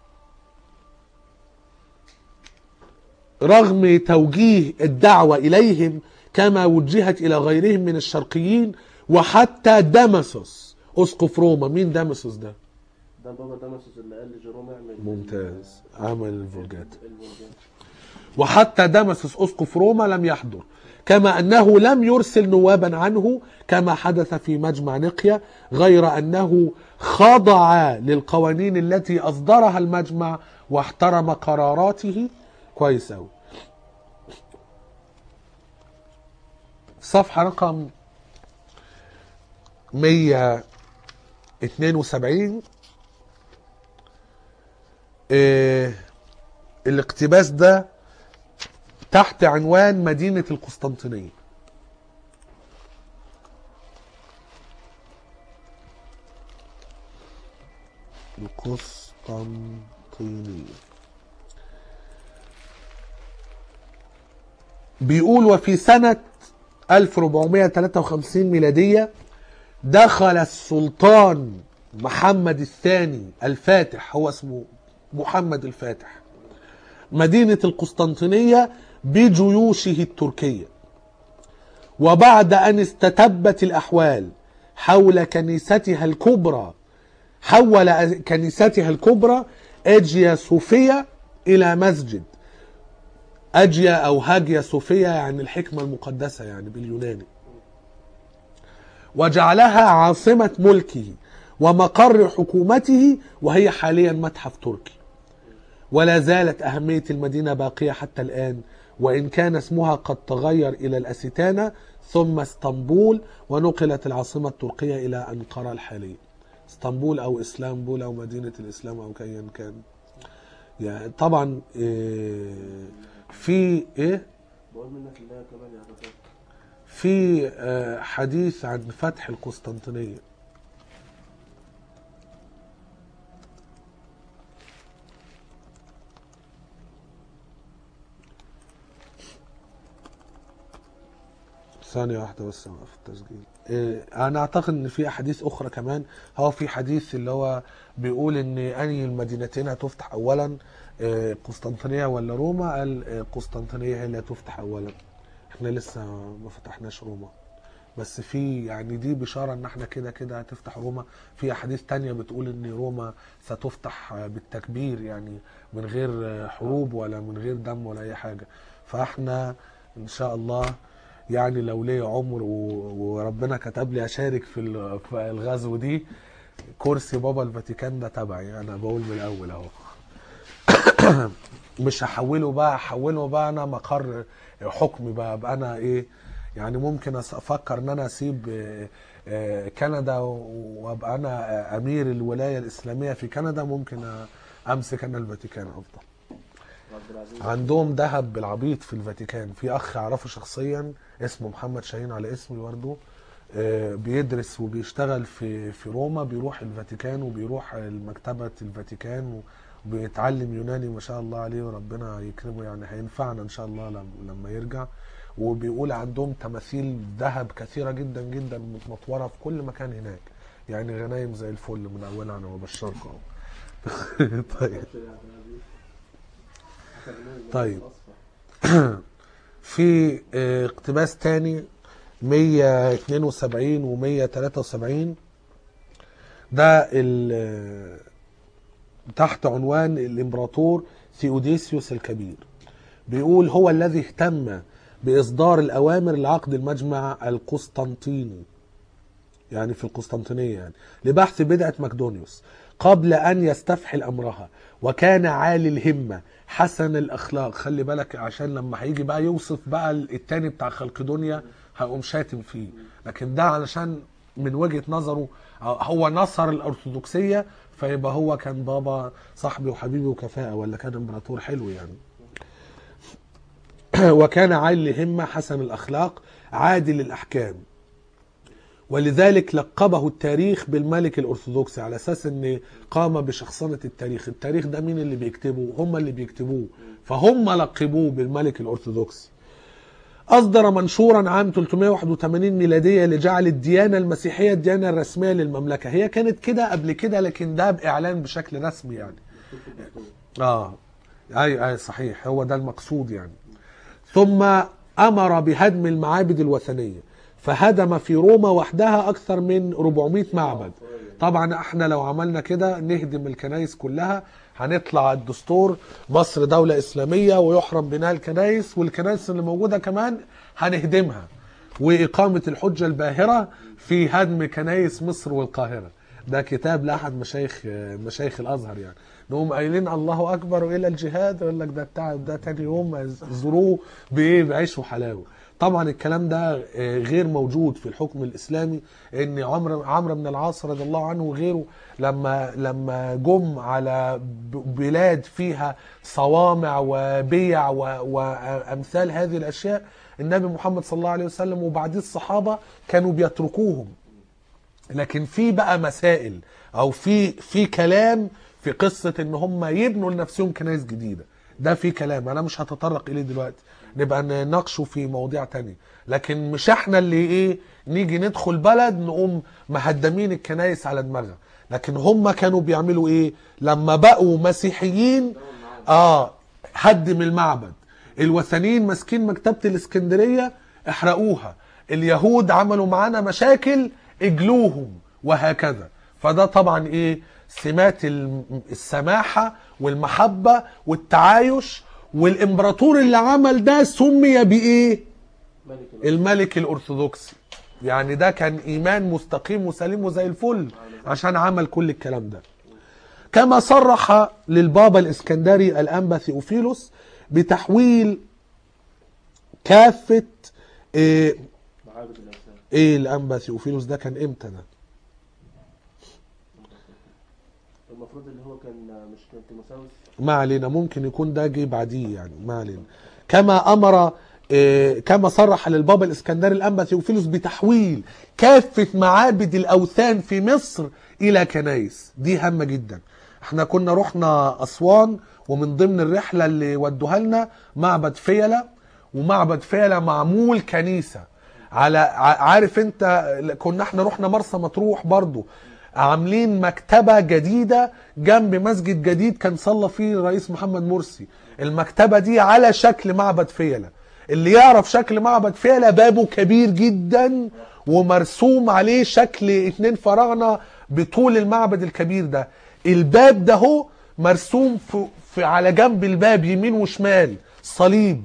رغم توجيه الدعوة إليهم كما وجهت إلى غيرهم من الشرقيين وحتى دامسوس أسقف روما مين دامسوس ده؟ ده بابا دامسوس اللي قال لجيروم اعمل ممتاز عمل الفولجات الفولجات وحتى دامسوس أسقف روما لم يحضر كما أنه لم يرسل نوابا عنه كما حدث في مجمع نقيا غير أنه خضع للقوانين التي أصدرها المجمع واحترم قراراته كويس أوي صفحة رقم 172 إيه الاقتباس ده تحت عنوان مدينة القسطنطينية القسطنطينية بيقول وفي سنة 1453 ميلادية دخل السلطان محمد الثاني الفاتح هو اسمه محمد الفاتح مدينة القسطنطينية بجيوشه التركية وبعد أن استتبت الأحوال حول كنيستها الكبرى حول كنيستها الكبرى أجيا صوفيا إلى مسجد أجيا أو هاجيا صوفيا يعني الحكمة المقدسة يعني باليوناني وجعلها عاصمة ملكه ومقر حكومته وهي حاليا متحف تركي ولا زالت أهمية المدينة باقية حتى الآن وإن كان اسمها قد تغير إلى الأستانة ثم اسطنبول ونقلت العاصمة التركية إلى أنقرة الحالية اسطنبول أو إسلامبول أو مدينة الإسلام أو كأيا كان يعني طبعا إيه، في إيه بقول منك الله كمان يا حضرتك في آه، حديث عن فتح القسطنطينية ثانية واحدة بس أوقف التسجيل آه، أنا أعتقد إن في أحاديث أخرى كمان هو في حديث اللي هو بيقول إن أي المدينتين هتفتح أولا آه، قسطنطينية ولا روما قال آه، قسطنطينية هي اللي هتفتح أولا احنا لسه ما فتحناش روما بس في يعني دي بشارة ان احنا كده كده هتفتح روما في احاديث تانية بتقول ان روما ستفتح بالتكبير يعني من غير حروب ولا من غير دم ولا اي حاجة فاحنا ان شاء الله يعني لو ليا عمر و- وربنا كتب لي اشارك في ال- في الغزو دي كرسي بابا الفاتيكان ده تبعي انا بقول من الاول اهو مش هحوله بقى هحوله بقى انا مقر حكمي بقى ابقى انا ايه يعني ممكن أس- افكر ان انا اسيب آه، آه، كندا و- وابقى انا آه، امير الولايه الاسلاميه في كندا ممكن آه، امسك انا الفاتيكان افضل عبد العزيز عندهم ذهب بالعبيط في الفاتيكان في اخ اعرفه شخصيا اسمه محمد شاهين على اسمي برضه آه، بيدرس وبيشتغل في في روما بيروح الفاتيكان وبيروح مكتبة الفاتيكان وبيتعلم يوناني ما شاء الله عليه وربنا يكرمه يعني هينفعنا ان شاء الله لم- لما يرجع وبيقول عندهم تماثيل ذهب كثيرة جدا جدا متمطورة في كل مكان هناك يعني غنايم زي الفل من اولها انا وبشركم طيب يا عبد العزيز أكلمني طيب. أصفر. في آه، اقتباس تاني 172 و 173 ده ال- تحت عنوان الامبراطور ثيوديسيوس الكبير بيقول هو الذي اهتم باصدار الاوامر لعقد المجمع القسطنطيني يعني في القسطنطينيه يعني لبحث بدعه مقدونيوس قبل ان يستفحل امرها وكان عالي الهمه حسن الاخلاق خلي بالك عشان لما هيجي بقى يوصف بقى التاني بتاع خلقدونيا هيقوم شاتم فيه لكن ده علشان من وجهه نظره هو نصر الارثوذكسيه فيبقى هو كان بابا صاحبي وحبيبي وكفاءه ولا كان امبراطور حلو يعني وكان عالي الهمه حسن الاخلاق عادل الاحكام ولذلك لقبه التاريخ بالملك الارثوذكسي على اساس ان قام بشخصنه التاريخ التاريخ ده مين اللي بيكتبه هم اللي بيكتبوه فهم لقبوه بالملك الارثوذكسي اصدر منشورا عام 381 ميلاديه لجعل الديانه المسيحيه الديانه الرسميه للمملكه هي كانت كده قبل كده لكن ده باعلان بشكل رسمي يعني اه اي اي صحيح هو ده المقصود يعني ثم امر بهدم المعابد الوثنيه فهدم في روما وحدها اكثر من 400 معبد طبعا احنا لو عملنا كده نهدم الكنائس كلها هنطلع الدستور مصر دولة إسلامية ويحرم بناء الكنائس والكنائس اللي موجودة كمان هنهدمها وإقامة الحجة الباهرة في هدم كنائس مصر والقاهرة ده كتاب لأحد مشايخ مشايخ الأزهر يعني نقوم قايلين الله أكبر وإلى الجهاد يقول لك ده بتاع ده تاني يوم زوروه بإيه بعيش وحلاوة طبعا الكلام ده آه، غير موجود في الحكم الاسلامي ان عمرو عمرو بن العاص رضي الله عنه وغيره لما لما جم على ب- بلاد فيها صوامع وبيع و- وامثال هذه الاشياء النبي محمد صلى الله عليه وسلم وبعديه الصحابه كانوا بيتركوهم لكن في بقى مسائل او في في كلام في قصه ان هم يبنوا لنفسهم كنائس جديده ده في كلام انا مش هتطرق اليه دلوقتي نبقى نناقشه في مواضيع تانية لكن مش احنا اللي ايه نيجي ندخل بلد نقوم مهدمين الكنايس على دماغها لكن هم كانوا بيعملوا ايه لما بقوا مسيحيين اه هدم المعبد الوثنيين ماسكين مكتبة الاسكندرية احرقوها اليهود عملوا معانا مشاكل اجلوهم وهكذا فده طبعا ايه سمات الم- السماحة والمحبة والتعايش والامبراطور اللي عمل ده سمي بايه ملك الأرض. الملك الارثوذكسي يعني ده كان ايمان مستقيم وسليم وزي الفل عشان عمل كل الكلام ده كما صرح للبابا الاسكندري الانبا ثيوفيلوس بتحويل كافه ايه, معابد الاوثان إيه الانبا ثيوفيلوس ده كان امتى ده المفروض اللي هو كان مش كان تيموساوس ما علينا ممكن يكون ده جه بعديه يعني ما علينا كما امر آه، كما صرح للبابا الاسكندري الانبا ثيوفيلوس بتحويل كافه معابد الاوثان في مصر الى كنايس دي هامه جدا احنا كنا رحنا اسوان ومن ضمن الرحله اللي ودوها لنا معبد فيلة ومعبد فيلة معمول كنيسه على ع- عارف انت كنا احنا رحنا مرسى مطروح برضو عاملين مكتبة جديدة جنب مسجد جديد كان صلى فيه الرئيس محمد مرسي المكتبة دي على شكل معبد فيلة اللي يعرف شكل معبد فيلة بابه كبير جدا ومرسوم عليه شكل اتنين فراعنة بطول المعبد الكبير ده الباب ده هو مرسوم في, في على جنب الباب يمين وشمال صليب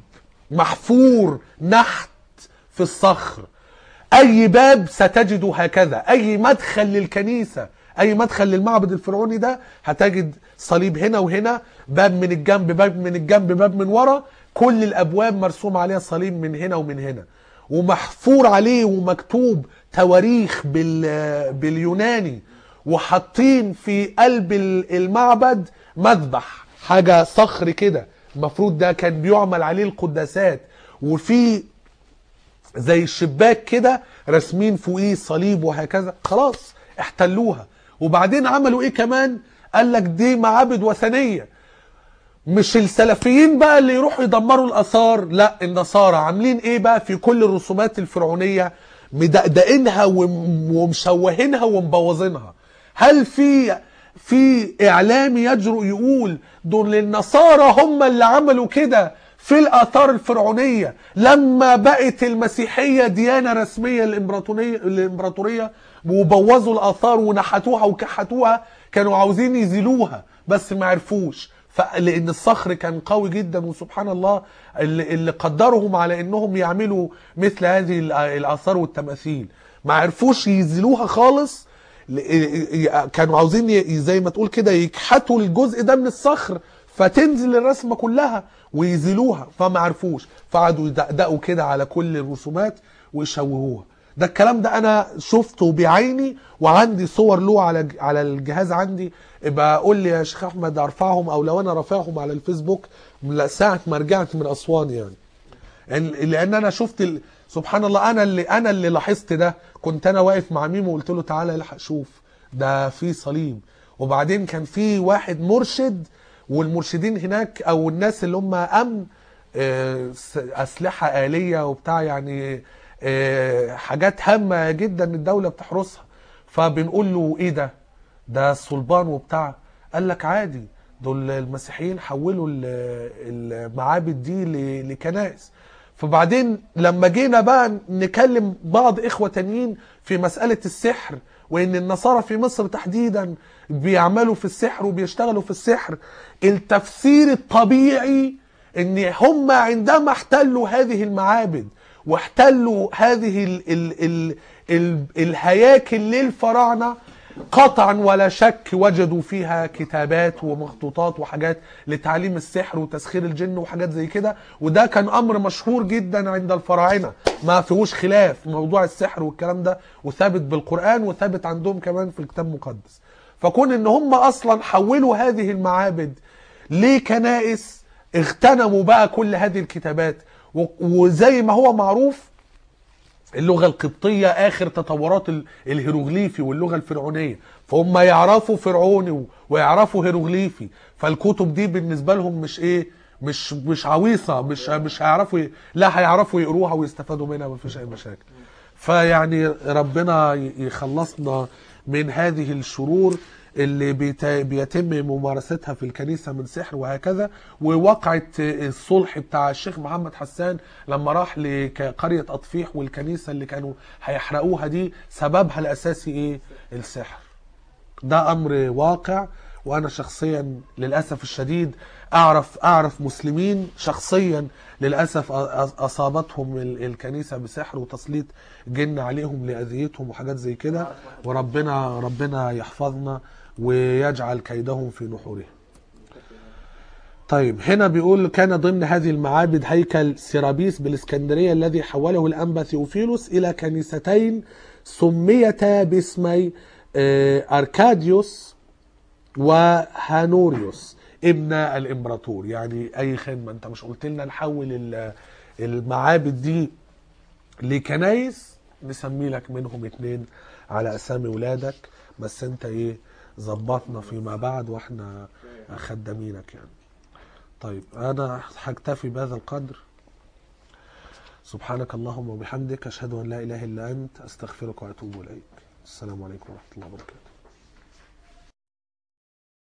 محفور نحت في الصخر اي باب ستجده هكذا اي مدخل للكنيسه اي مدخل للمعبد الفرعوني ده هتجد صليب هنا وهنا باب من الجنب باب من الجنب باب من ورا كل الابواب مرسوم عليها صليب من هنا ومن هنا ومحفور عليه ومكتوب تواريخ بال باليوناني وحاطين في قلب ال- المعبد مذبح حاجه صخر كده المفروض ده كان بيعمل عليه القداسات وفي زي الشباك كده راسمين فوقيه صليب وهكذا خلاص احتلوها وبعدين عملوا ايه كمان قال لك دي معابد وثنيه مش السلفيين بقى اللي يروحوا يدمروا الاثار لا النصارى عاملين ايه بقى في كل الرسومات الفرعونيه مدقدقينها وم- ومشوهينها ومبوظينها هل في في اعلامي يجرؤ يقول دول النصارى هم اللي عملوا كده في الاثار الفرعونيه لما بقت المسيحيه ديانه رسميه للامبراطوريه الامبراطوريه وبوظوا الاثار ونحتوها وكحتوها كانوا عاوزين يزيلوها بس ما عرفوش فلان الصخر كان قوي جدا وسبحان الله اللي, اللي قدرهم على انهم يعملوا مثل هذه الآ- الاثار والتماثيل ما عرفوش يزيلوها خالص ل- كانوا عاوزين ي- زي ما تقول كده يكحتوا الجزء ده من الصخر فتنزل الرسمه كلها ويزيلوها فما عرفوش فقعدوا يدقدقوا كده على كل الرسومات ويشوهوها ده الكلام ده انا شفته بعيني وعندي صور له على على الجهاز عندي ابقى قول لي يا شيخ احمد ارفعهم او لو انا رافعهم على الفيسبوك من ساعه ما رجعت من اسوان يعني ال- لان انا شفت ال... سبحان الله انا اللي انا اللي لاحظت ده كنت انا واقف مع ميمو وقلت له تعالى الحق شوف ده في صليب وبعدين كان في واحد مرشد والمرشدين هناك او الناس اللي هم امن آه، س- اسلحه اليه وبتاع يعني آه، حاجات هامه جدا الدوله بتحرسها فبنقول له ايه ده ده صلبان وبتاع قال لك عادي دول المسيحيين حولوا ال- المعابد دي ل- لكنائس فبعدين لما جينا بقى نكلم بعض اخوه تانيين في مساله السحر وان النصارى في مصر تحديدا بيعملوا في السحر وبيشتغلوا في السحر التفسير الطبيعي ان هم عندما احتلوا هذه المعابد واحتلوا هذه ال ال ال ال الهياكل للفراعنه قطعا ولا شك وجدوا فيها كتابات ومخطوطات وحاجات لتعليم السحر وتسخير الجن وحاجات زي كده وده كان امر مشهور جدا عند الفراعنه ما فيهوش خلاف موضوع السحر والكلام ده وثابت بالقران وثابت عندهم كمان في الكتاب المقدس فكون ان هم اصلا حولوا هذه المعابد لكنائس اغتنموا بقى كل هذه الكتابات و- وزي ما هو معروف اللغه القبطيه اخر تطورات ال- الهيروغليفي واللغه الفرعونيه فهم يعرفوا فرعوني و- ويعرفوا هيروغليفي فالكتب دي بالنسبه لهم مش ايه مش مش عويصه مش مش هيعرفوا ي... لا هيعرفوا يقروها ويستفادوا منها مفيش اي مشاكل فيعني ربنا ي- يخلصنا من هذه الشرور اللي بيت- بيتم ممارستها في الكنيسة من سحر وهكذا ووقعة الصلح بتاع الشيخ محمد حسان لما راح لقرية أطفيح والكنيسة اللي كانوا هيحرقوها دي سببها الأساسي إيه؟ السحر ده امر واقع وانا شخصيا للاسف الشديد اعرف اعرف مسلمين شخصيا للاسف أ- أ- اصابتهم ال- الكنيسه بسحر وتسليط جن عليهم لاذيتهم وحاجات زي كده وربنا ربنا يحفظنا ويجعل كيدهم في نحورهم طيب هنا بيقول كان ضمن هذه المعابد هيكل سيرابيس بالاسكندريه الذي حوله الانبا ثيوفيلوس الى كنيستين سميتا باسمي آه، اركاديوس وهانوريوس ابن الامبراطور يعني اي خدمه انت مش قلت لنا نحول ال- المعابد دي لكنايس نسمي لك منهم اتنين على اسامي ولادك بس انت ايه ظبطنا فيما بعد واحنا خدامينك يعني طيب انا هكتفي بهذا القدر سبحانك اللهم وبحمدك اشهد ان لا اله الا انت استغفرك واتوب اليك السلام عليكم ورحمه الله وبركاته